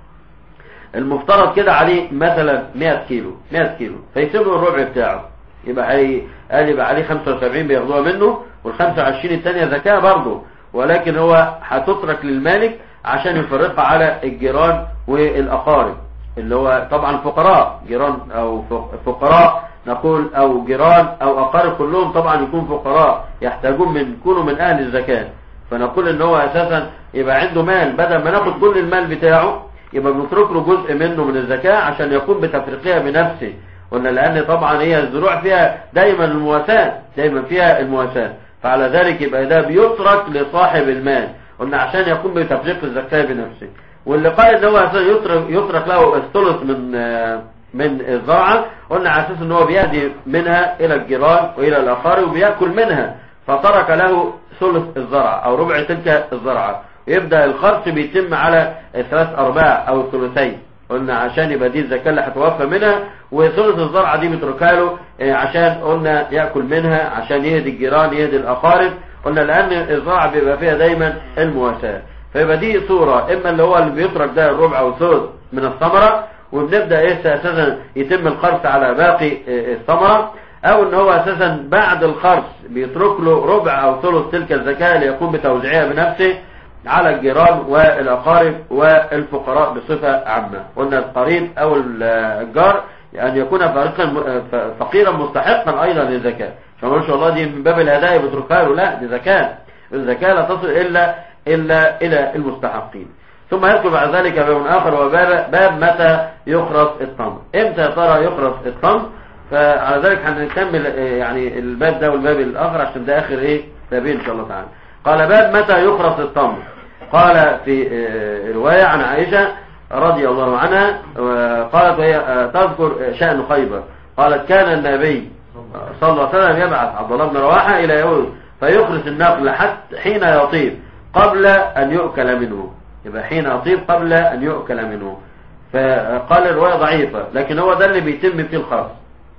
المفترض كده عليه مثلا 100 كيلو 100 كيلو فيسيب له الربع بتاعه يبقى هي قال يبقى عليه 75 بياخدوها منه وال 25 الثانيه زكاه برضه ولكن هو هتترك للمالك عشان يفرقها على الجيران والاقارب اللي هو طبعا فقراء جيران او فقراء نقول او جيران او اقارب كلهم طبعا يكون فقراء يحتاجون من يكونوا من اهل الزكاه فنقول ان هو اساسا يبقى عنده مال بدل ما ناخد كل المال بتاعه يبقى بنترك له جزء منه من الزكاة عشان يقوم بتفريقها بنفسه قلنا لأن طبعا هي الزروع فيها دايما المواساة دايما فيها المواساة فعلى ذلك يبقى ده بيترك لصاحب المال قلنا عشان يقوم بتفريق الزكاة بنفسه واللي قال ان هو يترك, يترك له الثلث من من الزرعة قلنا على اساس ان هو بيهدي منها الى الجيران والى الاقارب وبياكل منها فترك له ثلث الزرعة او ربع تلك الزرعة يبدأ الخرص بيتم على الثلاث أرباع أو الثلثين قلنا عشان يبقى دي الزكاة اللي هتوفى منها وثلث الزرعة دي بتركها له عشان قلنا يأكل منها عشان يهدي الجيران يهدي الأقارب قلنا لأن الزرعة بيبقى فيها دايما المواساة فيبقى دي صورة إما اللي هو اللي بيترك ده الربع أو ثلث من الثمرة وبنبدأ إيه أساسا يتم الخرص على باقي الثمرة أو إن هو أساسا بعد الخرص بيترك له ربع أو ثلث تلك الزكاة ليقوم بتوزيعها بنفسه على الجيران والأقارب والفقراء بصفة عامة قلنا القريب أو الجار أن يكون فقيرا مستحقا أيضا للزكاة فما إن شاء الله دي من باب الهدايا بتركها له لا دي زكاة الزكاة لا تصل إلا إلا إلى المستحقين ثم يذكر بعد ذلك باب آخر وباب باب متى يخرص التمر إمتى يا ترى يخرص التمر فعلى ذلك هنكمل يعني الباب ده والباب الآخر عشان ده آخر إيه بابين إن شاء الله تعالى قال باب متى يخرص التمر قال في رواية عن عائشة رضي الله عنها قالت وهي تذكر شأن خيبر قالت كان النبي صلى الله عليه وسلم يبعث عبد الله بن رواحة إلى يهود فيخرس النقل حتى حين يطيب قبل أن يؤكل منه يبقى حين يطيب قبل أن يؤكل منه فقال الرواية ضعيفة لكن هو ده اللي بيتم فيه الخرص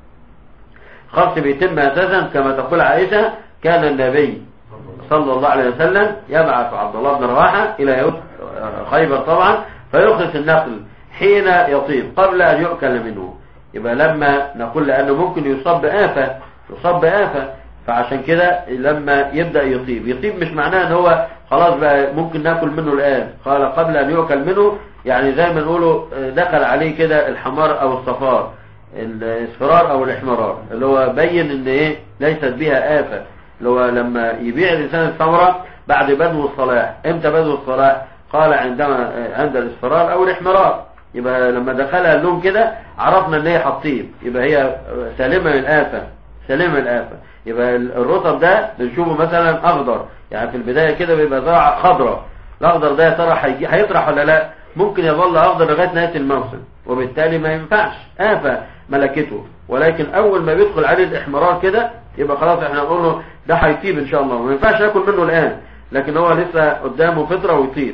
الخرص بيتم أساسا كما تقول عائشة كان النبي صلى الله عليه وسلم يبعث عبد الله بن رواحة إلى يهود خيبر طبعا فيخرج النقل حين يطيب قبل أن يؤكل منه يبقى لما نقول لأنه ممكن يصاب بآفة يصاب بآفة فعشان كده لما يبدأ يطيب يطيب مش معناه ان هو خلاص بقى ممكن ناكل منه الآن قال قبل أن يؤكل منه يعني زي ما نقوله دخل عليه كده الحمار أو الصفار الاصفرار أو الاحمرار اللي هو بين ان ايه ليست بها آفة اللي هو لما يبيع الإنسان الثمرة بعد بدو الصلاح امتى بدو الصلاح قال عندما عند الاصفرار او الاحمرار يبقى لما دخلها اللون كده عرفنا ان هي هتطيب يبقى هي سالمة من الآفة سليم الآفة يبقى الرطب ده بنشوفه مثلا أخضر يعني في البداية كده بيبقى زرع خضراء الأخضر ده يا ترى هيجي- هيطرح ولا لا ممكن يظل أخضر لغاية نهاية الموسم وبالتالي ما ينفعش آفة ملكته ولكن أول ما بيدخل عليه الإحمرار كده يبقى خلاص احنا نقول له ده هيطيب إن شاء الله ما ينفعش ناكل منه الآن لكن هو لسه قدامه فترة ويطيب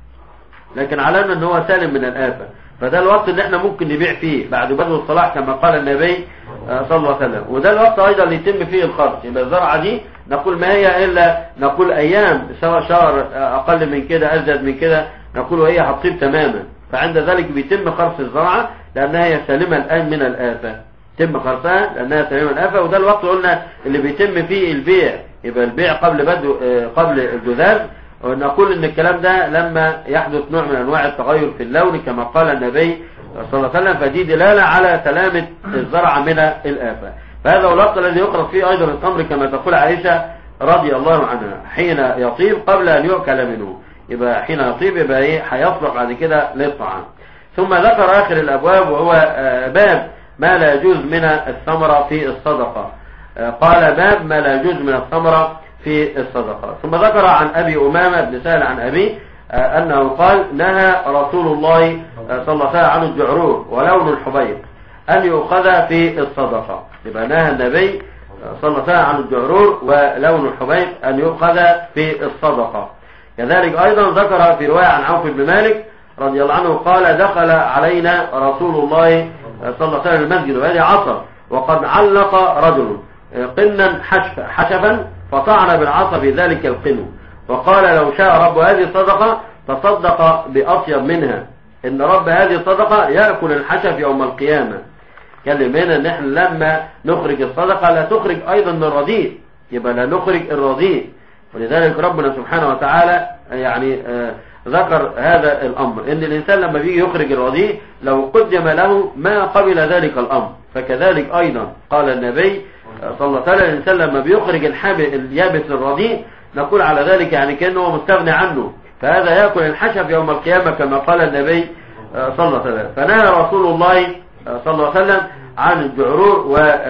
لكن علمنا ان هو سالم من الآفة فده الوقت اللي احنا ممكن نبيع فيه بعد بدو الصلاح كما قال النبي آه، صلى الله عليه وسلم وده الوقت ايضا اللي يتم فيه الخرج يبقى الزرعة دي نقول ما هي الا نقول ايام سواء شهر آه، اقل من كده ازيد من كده نقول وهي هتطيب تماما فعند ذلك بيتم خرص الزرعة لانها هي سالمة الان من الآفة تم خرصها لانها سالمة من الآفة وده الوقت قلنا اللي بيتم فيه البيع يبقى البيع قبل بدو آه، قبل الجذاذ ونقول ان الكلام ده لما يحدث نوع من انواع التغير في اللون كما قال النبي صلى الله عليه وسلم فدي دلالة على سلامة الزرع من الآفة فهذا هو الوقت الذي يقرأ فيه أيضا التمر كما تقول عائشة رضي الله عنها حين يطيب قبل أن يؤكل منه يبقى حين يطيب يبقى ايه هيصلح بعد كده للطعام ثم ذكر آخر الأبواب وهو آه، باب ما لا يجوز من الثمرة في الصدقة آه، قال باب ما لا يجوز من الثمرة في الصدقة ثم ذكر عن أبي أمامة بن سهل عن أبيه آه، أنه قال نهى رسول الله آه، صلى الله عليه وسلم عن الجعرور ولون الحبيب أن يؤخذ في الصدقة يبقى نهى النبي آه، صلى الله عليه وسلم عن الجعرور ولون الحبيب أن يؤخذ في الصدقة كذلك أيضا ذكر في رواية عن عوف بن مالك رضي الله عنه قال دخل علينا رسول الله آه، صلى الله عليه وسلم المسجد وهذه عصر وقد علق رجل آه، قنا حشف حشفا فطعن بالعصا في ذلك القن وقال لو شاء رب هذه الصدقة تصدق بأطيب منها إن رب هذه الصدقة يأكل الحشف يوم القيامة كلم هنا ان احنا لما نخرج الصدقة لا تخرج ايضا من الرديء يبقى لا نخرج الرديء ولذلك ربنا سبحانه وتعالى يعني آه ذكر هذا الامر ان الانسان لما بيجي يخرج الرديء لو قدم له ما قبل ذلك الامر فكذلك ايضا قال النبي آه، صلى الله عليه وسلم الانسان لما بيخرج الحابل اليابس الرديء نقول على ذلك يعني كانه هو مستغني عنه فهذا ياكل الحشف يوم القيامه كما قال النبي آه، صلى الله عليه وسلم فنهى رسول الله صلى الله عليه وسلم عن الجعرور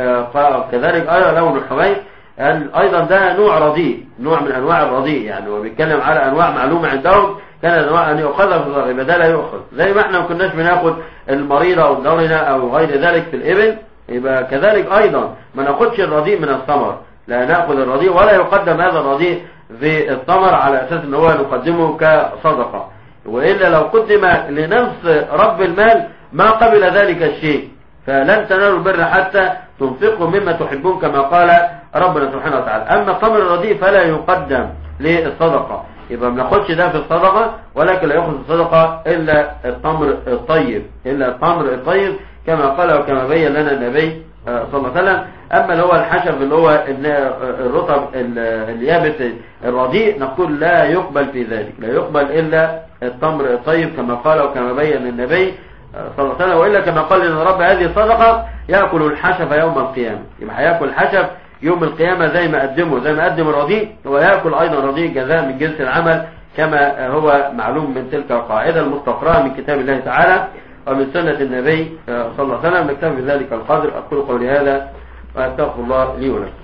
وكذلك أيضا لون الحميد أيضا ده نوع رديء نوع من أنواع الرديء يعني هو بيتكلم على أنواع معلومة عندهم كان أنواع أن يؤخذ في الضرر يبقى ده لا يؤخذ زي ما احنا ما كناش بناخد المريضة أو الدورنة أو غير ذلك في الإبل يبقى كذلك أيضا ما ناخدش الرديء من الثمر لا ناخذ الرديء ولا يقدم هذا الرديء في الثمر على أساس أن هو نقدمه كصدقة وإلا لو قدم لنفس رب المال ما قبل ذلك الشيء فلن تنالوا البر حتى تنفقوا مما تحبون كما قال ربنا سبحانه وتعالى أما التمر الرديء فلا يقدم للصدقة يبقى ما ناخدش ده في الصدقة ولكن لا يأخذ الصدقة إلا التمر الطيب إلا التمر الطيب كما قال وكما بين لنا النبي آه، صلى الله عليه وسلم أما اللي هو الحشف اللي هو ال- الرطب ال- اليابس الرديء نقول لا يقبل في ذلك لا يقبل إلا التمر الطيب كما قال وكما بين النبي آه، صلى الله عليه وسلم وإلا كما قال إن رب هذه الصدقة يأكل الحشف يوم القيامة يبقى هيأكل الحشف يوم القيامة زي ما قدمه زي ما قدم الرديء هو يأكل أيضا الرديء جزاء من جنس العمل كما هو معلوم من تلك القاعدة المستقرة من كتاب الله تعالى ومن سنة النبي آه، صلى الله عليه وسلم نكتفي بذلك القدر أقول قولي هذا وأستغفر الله لي ولكم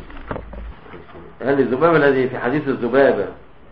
هل الذباب الذي في حديث الذبابة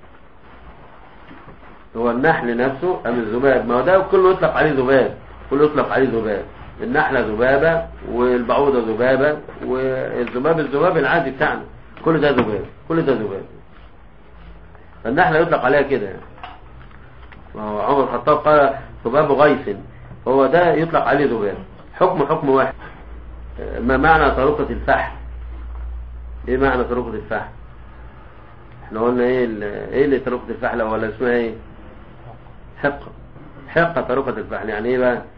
هو النحل نفسه أم الذباب ما هو ده كله يطلق عليه ذباب كله يطلق عليه ذباب النحلة ذبابة والبعوضة ذبابة والذباب الذباب العادي بتاعنا كل ده ذباب كل ده ذباب النحلة يطلق عليها كده يعني وهو عمر الخطاب قال ذباب غيث هو ده يطلق عليه ذباب حكم حكم واحد ما معنى طريقة الفحم ايه معنى طريقة الفحم احنا قلنا ايه ال- ايه اللي طريقة الفحم ولا اسمها ايه حقة حقة طريقة الفحم يعني ايه بقى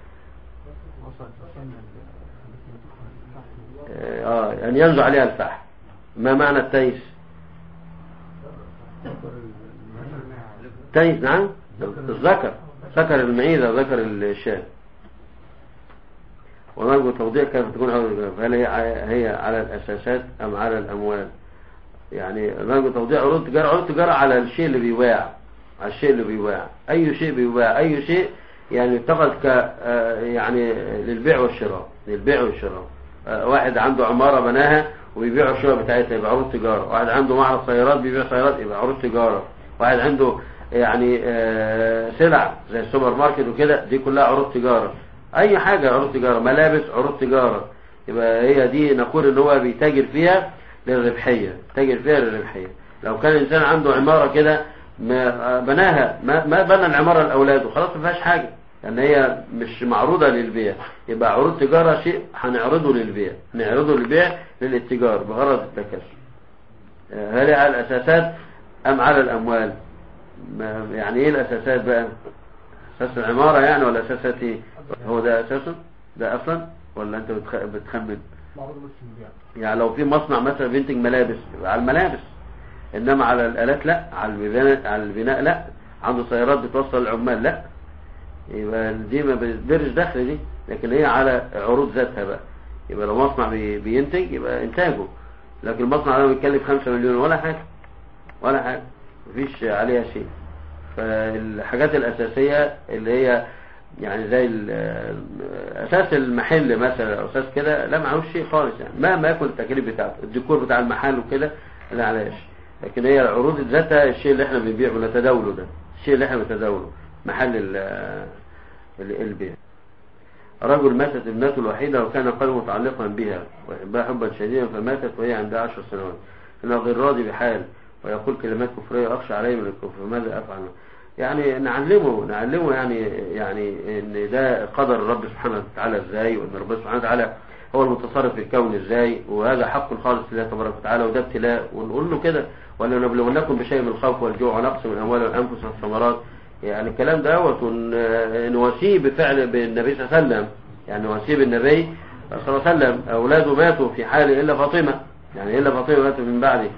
اه يعني ينزع عليها الفحم ما معنى التيس تيس نعم الذكر ذكر المعيزة ذكر الشاة ونرجو توضيح كيف تكون عروض هل هي هي على الأساسات أم على الأموال يعني نرجو توضيح عروض تجارة عروض تجارة على الشيء اللي بيباع على الشيء اللي بيباع أي شيء بيباع أي شيء يعني يتخذ ك آه، يعني للبيع والشراء للبيع والشراء آه، واحد عنده عمارة بناها وبيبيعوا الشقق بتاعتها يبقى عروض تجارة واحد عنده معرض سيارات بيبيع سيارات يبقى عروض تجارة واحد عنده يعني آه، سلع زي السوبر ماركت وكده دي كلها عروض تجارة اي حاجة عروض تجارة ملابس عروض تجارة يبقى هي دي نقول ان هو بيتاجر فيها للربحية تاجر فيها للربحية لو كان الانسان عنده عمارة كده ما بناها ما, ما بنى العمارة لاولاده خلاص ما فيهاش حاجة لان هي مش معروضة للبيع يبقى عروض تجارة شيء هنعرضه للبيع نعرضه للبيع للاتجار بغرض التكسب آه، هل على الاساسات ام على الاموال ما يعني ايه الاساسات بقى اساس العمارة يعني ولا اساسات ايه هو ده اساسه ده اصلا ولا انت بتخ- بتخمن معروض بس البيع يعني لو في مصنع مثلا بينتج ملابس يبقى على الملابس انما على الالات لا على البناء على البناء لا عنده سيارات بتوصل العمال لا يبقى دي ما بتدرش دخل دي لكن هي على عروض ذاتها بقى يبقى لو مصنع بي- بينتج يبقى انتاجه لكن المصنع ده بيتكلف 5 مليون ولا حاجه ولا حاجه مفيش عليها شيء فالحاجات الاساسيه اللي هي يعني زي ال- اساس المحل مثلا او اساس كده لا معهوش شيء خالص يعني ما ما ياكل التكاليف بتاعته الديكور بتاع المحل وكده لا عليهاش لكن هي العروض ذاتها الشيء اللي احنا بنبيعه ونتداوله ده الشيء اللي احنا بنتداوله محل ال- ال- البيع رجل ماتت ابنته الوحيدة وكان قلبه متعلقا بها ويحبها حبا شديدا فماتت وهي عندها عشر سنوات إنه غير راضي بحال ويقول كلمات كفرية أخشى عليه من الكفر فماذا أفعل يعني نعلمه نعلمه يعني يعني ان ده قدر الرب سبحانه وتعالى ازاي وان ربنا سبحانه وتعالى هو المتصرف في الكون ازاي وهذا حق خالص لله تبارك وتعالى وده ابتلاء ونقول له كده ولنبلونكم بشيء من الخوف والجوع ونقص من الاموال والانفس والثمرات يعني الكلام دوت ون- نواسيه بفعل بالنبي صلى الله عليه وسلم يعني نواسيه بالنبي صلى الله عليه وسلم اولاده ماتوا في حال الا فاطمه يعني الا فاطمه ماتت من بعده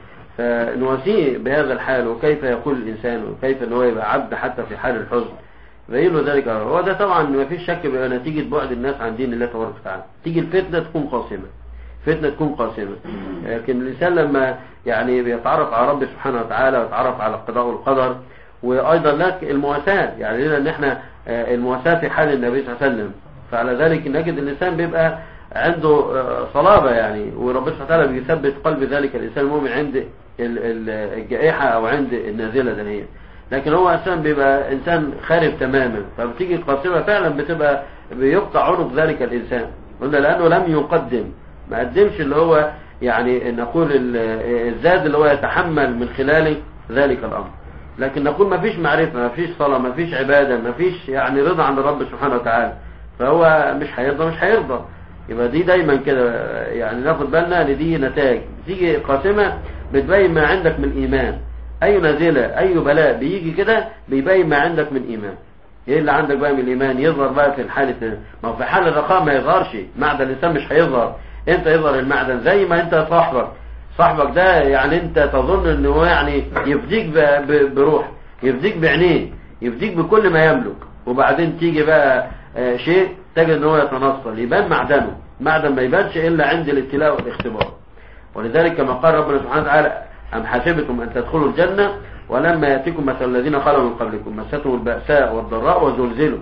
فنواسيه بهذا الحال وكيف يقول الانسان وكيف ان هو يبقى عبد حتى في حال الحزن بين له ذلك هو ده طبعا ما فيش شك بقى نتيجة بعد الناس عن دين الله تبارك وتعالى تيجي الفتنة تكون قاسمة فتنة تكون قاسمة لكن الإنسان لما يعني بيتعرف على رب سبحانه وتعالى ويتعرف على القضاء والقدر وأيضا لك المواساة يعني لنا ان احنا آه، المواساة في حال النبي صلى الله عليه وسلم فعلى ذلك نجد الإنسان بيبقى عنده آه، صلابة يعني ورب سبحانه وتعالى بيثبت قلب ذلك الإنسان المؤمن عند ال- ال- الجائحة أو عند النازلة دهية لكن هو أساسا بيبقى إنسان خارب تماما فبتيجي القاسمة فعلا بتبقى بيقطع عنق ذلك الإنسان قلنا لأنه لم يقدم ما قدمش اللي هو يعني نقول ال- الزاد اللي هو يتحمل من خلاله ذلك الأمر لكن نقول ما فيش معرفة ما فيش صلاة ما فيش عبادة ما فيش يعني رضا عند الرب سبحانه وتعالى فهو مش هيرضى مش هيرضى يبقى دي دايما كده يعني ناخد بالنا ان دي نتائج تيجي قاسمة بتبين ما عندك من ايمان اي نازلة اي بلاء بيجي كده بيبين ما عندك من ايمان ايه اللي عندك بقى من الايمان يظهر بقى في الحالة ما هو في حال الرخاء ما يظهرش معدن الانسان مش هيظهر انت يظهر المعدن زي ما انت صاحبك صاحبك ده يعني انت تظن ان هو يعني يفديك ب- ب- بروح يفديك بعينيه يفديك بكل ما يملك وبعدين تيجي بقى آه، شيء تجد ان هو يتنصل يبان معدنه معدن ما يبانش الا عند الابتلاء والاختبار ولذلك كما قال ربنا سبحانه وتعالى أم حسبتم أن تدخلوا الجنة ولما يأتيكم مثل الذين خلوا من قبلكم مستهم البأساء والضراء وزلزلوا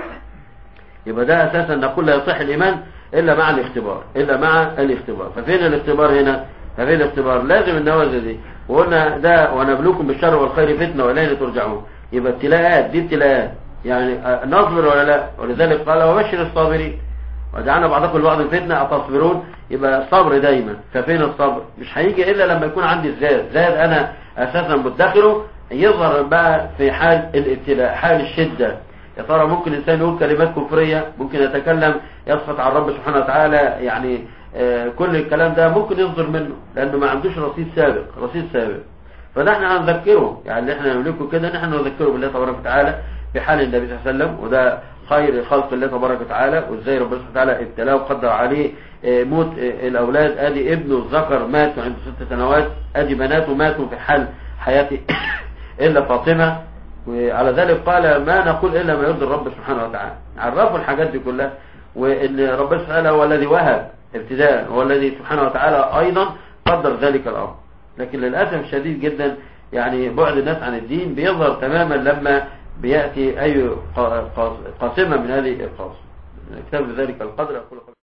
يبقى ده أساسا نقول لا يصح الإيمان إلا مع الاختبار إلا مع الاختبار ففين الاختبار هنا ففين الاختبار لازم النوازل دي وقلنا ده ونبلوكم بالشر والخير فتنة وإلينا ترجعون يبقى ابتلاءات دي ابتلاءات يعني آه، نصبر ولا لا ولذلك قال وبشر الصابرين وجعلنا بعضكم لبعض فتنة أتصبرون يبقى الصبر دايما ففين الصبر مش هيجي إلا لما يكون عندي الزاد زاد أنا أساسا مدخره يظهر بقى في حال الابتلاء حال الشدة يا ترى ممكن الإنسان يقول كلمات كفرية ممكن يتكلم يسقط على الرب سبحانه وتعالى يعني آه، كل الكلام ده ممكن يصدر منه لأنه ما عندوش رصيد سابق رصيد سابق فده احنا هنذكره يعني اللي احنا نملكه كده نحن نذكره بالله تبارك وتعالى في حال النبي صلى الله عليه وسلم وده خير خلق الله تبارك وتعالى وازاي ربنا سبحانه وتعالى ابتلاه وقدر عليه آه، موت آه، الاولاد ادي ابنه الذكر مات عنده ست سنوات ادي بناته ماتوا في حال حياته الا فاطمه وعلى ذلك قال ما نقول الا ما يرضي الرب سبحانه وتعالى عرفوا الحاجات دي كلها وان ربنا سبحانه وتعالى هو الذي وهب ابتداء هو الذي سبحانه وتعالى ايضا قدر ذلك الامر لكن للاسف الشديد جدا يعني بعد الناس عن الدين بيظهر تماما لما بياتي اي قا- قا- قاسمه من هذه القاص كتاب ذلك القدر اقول قولي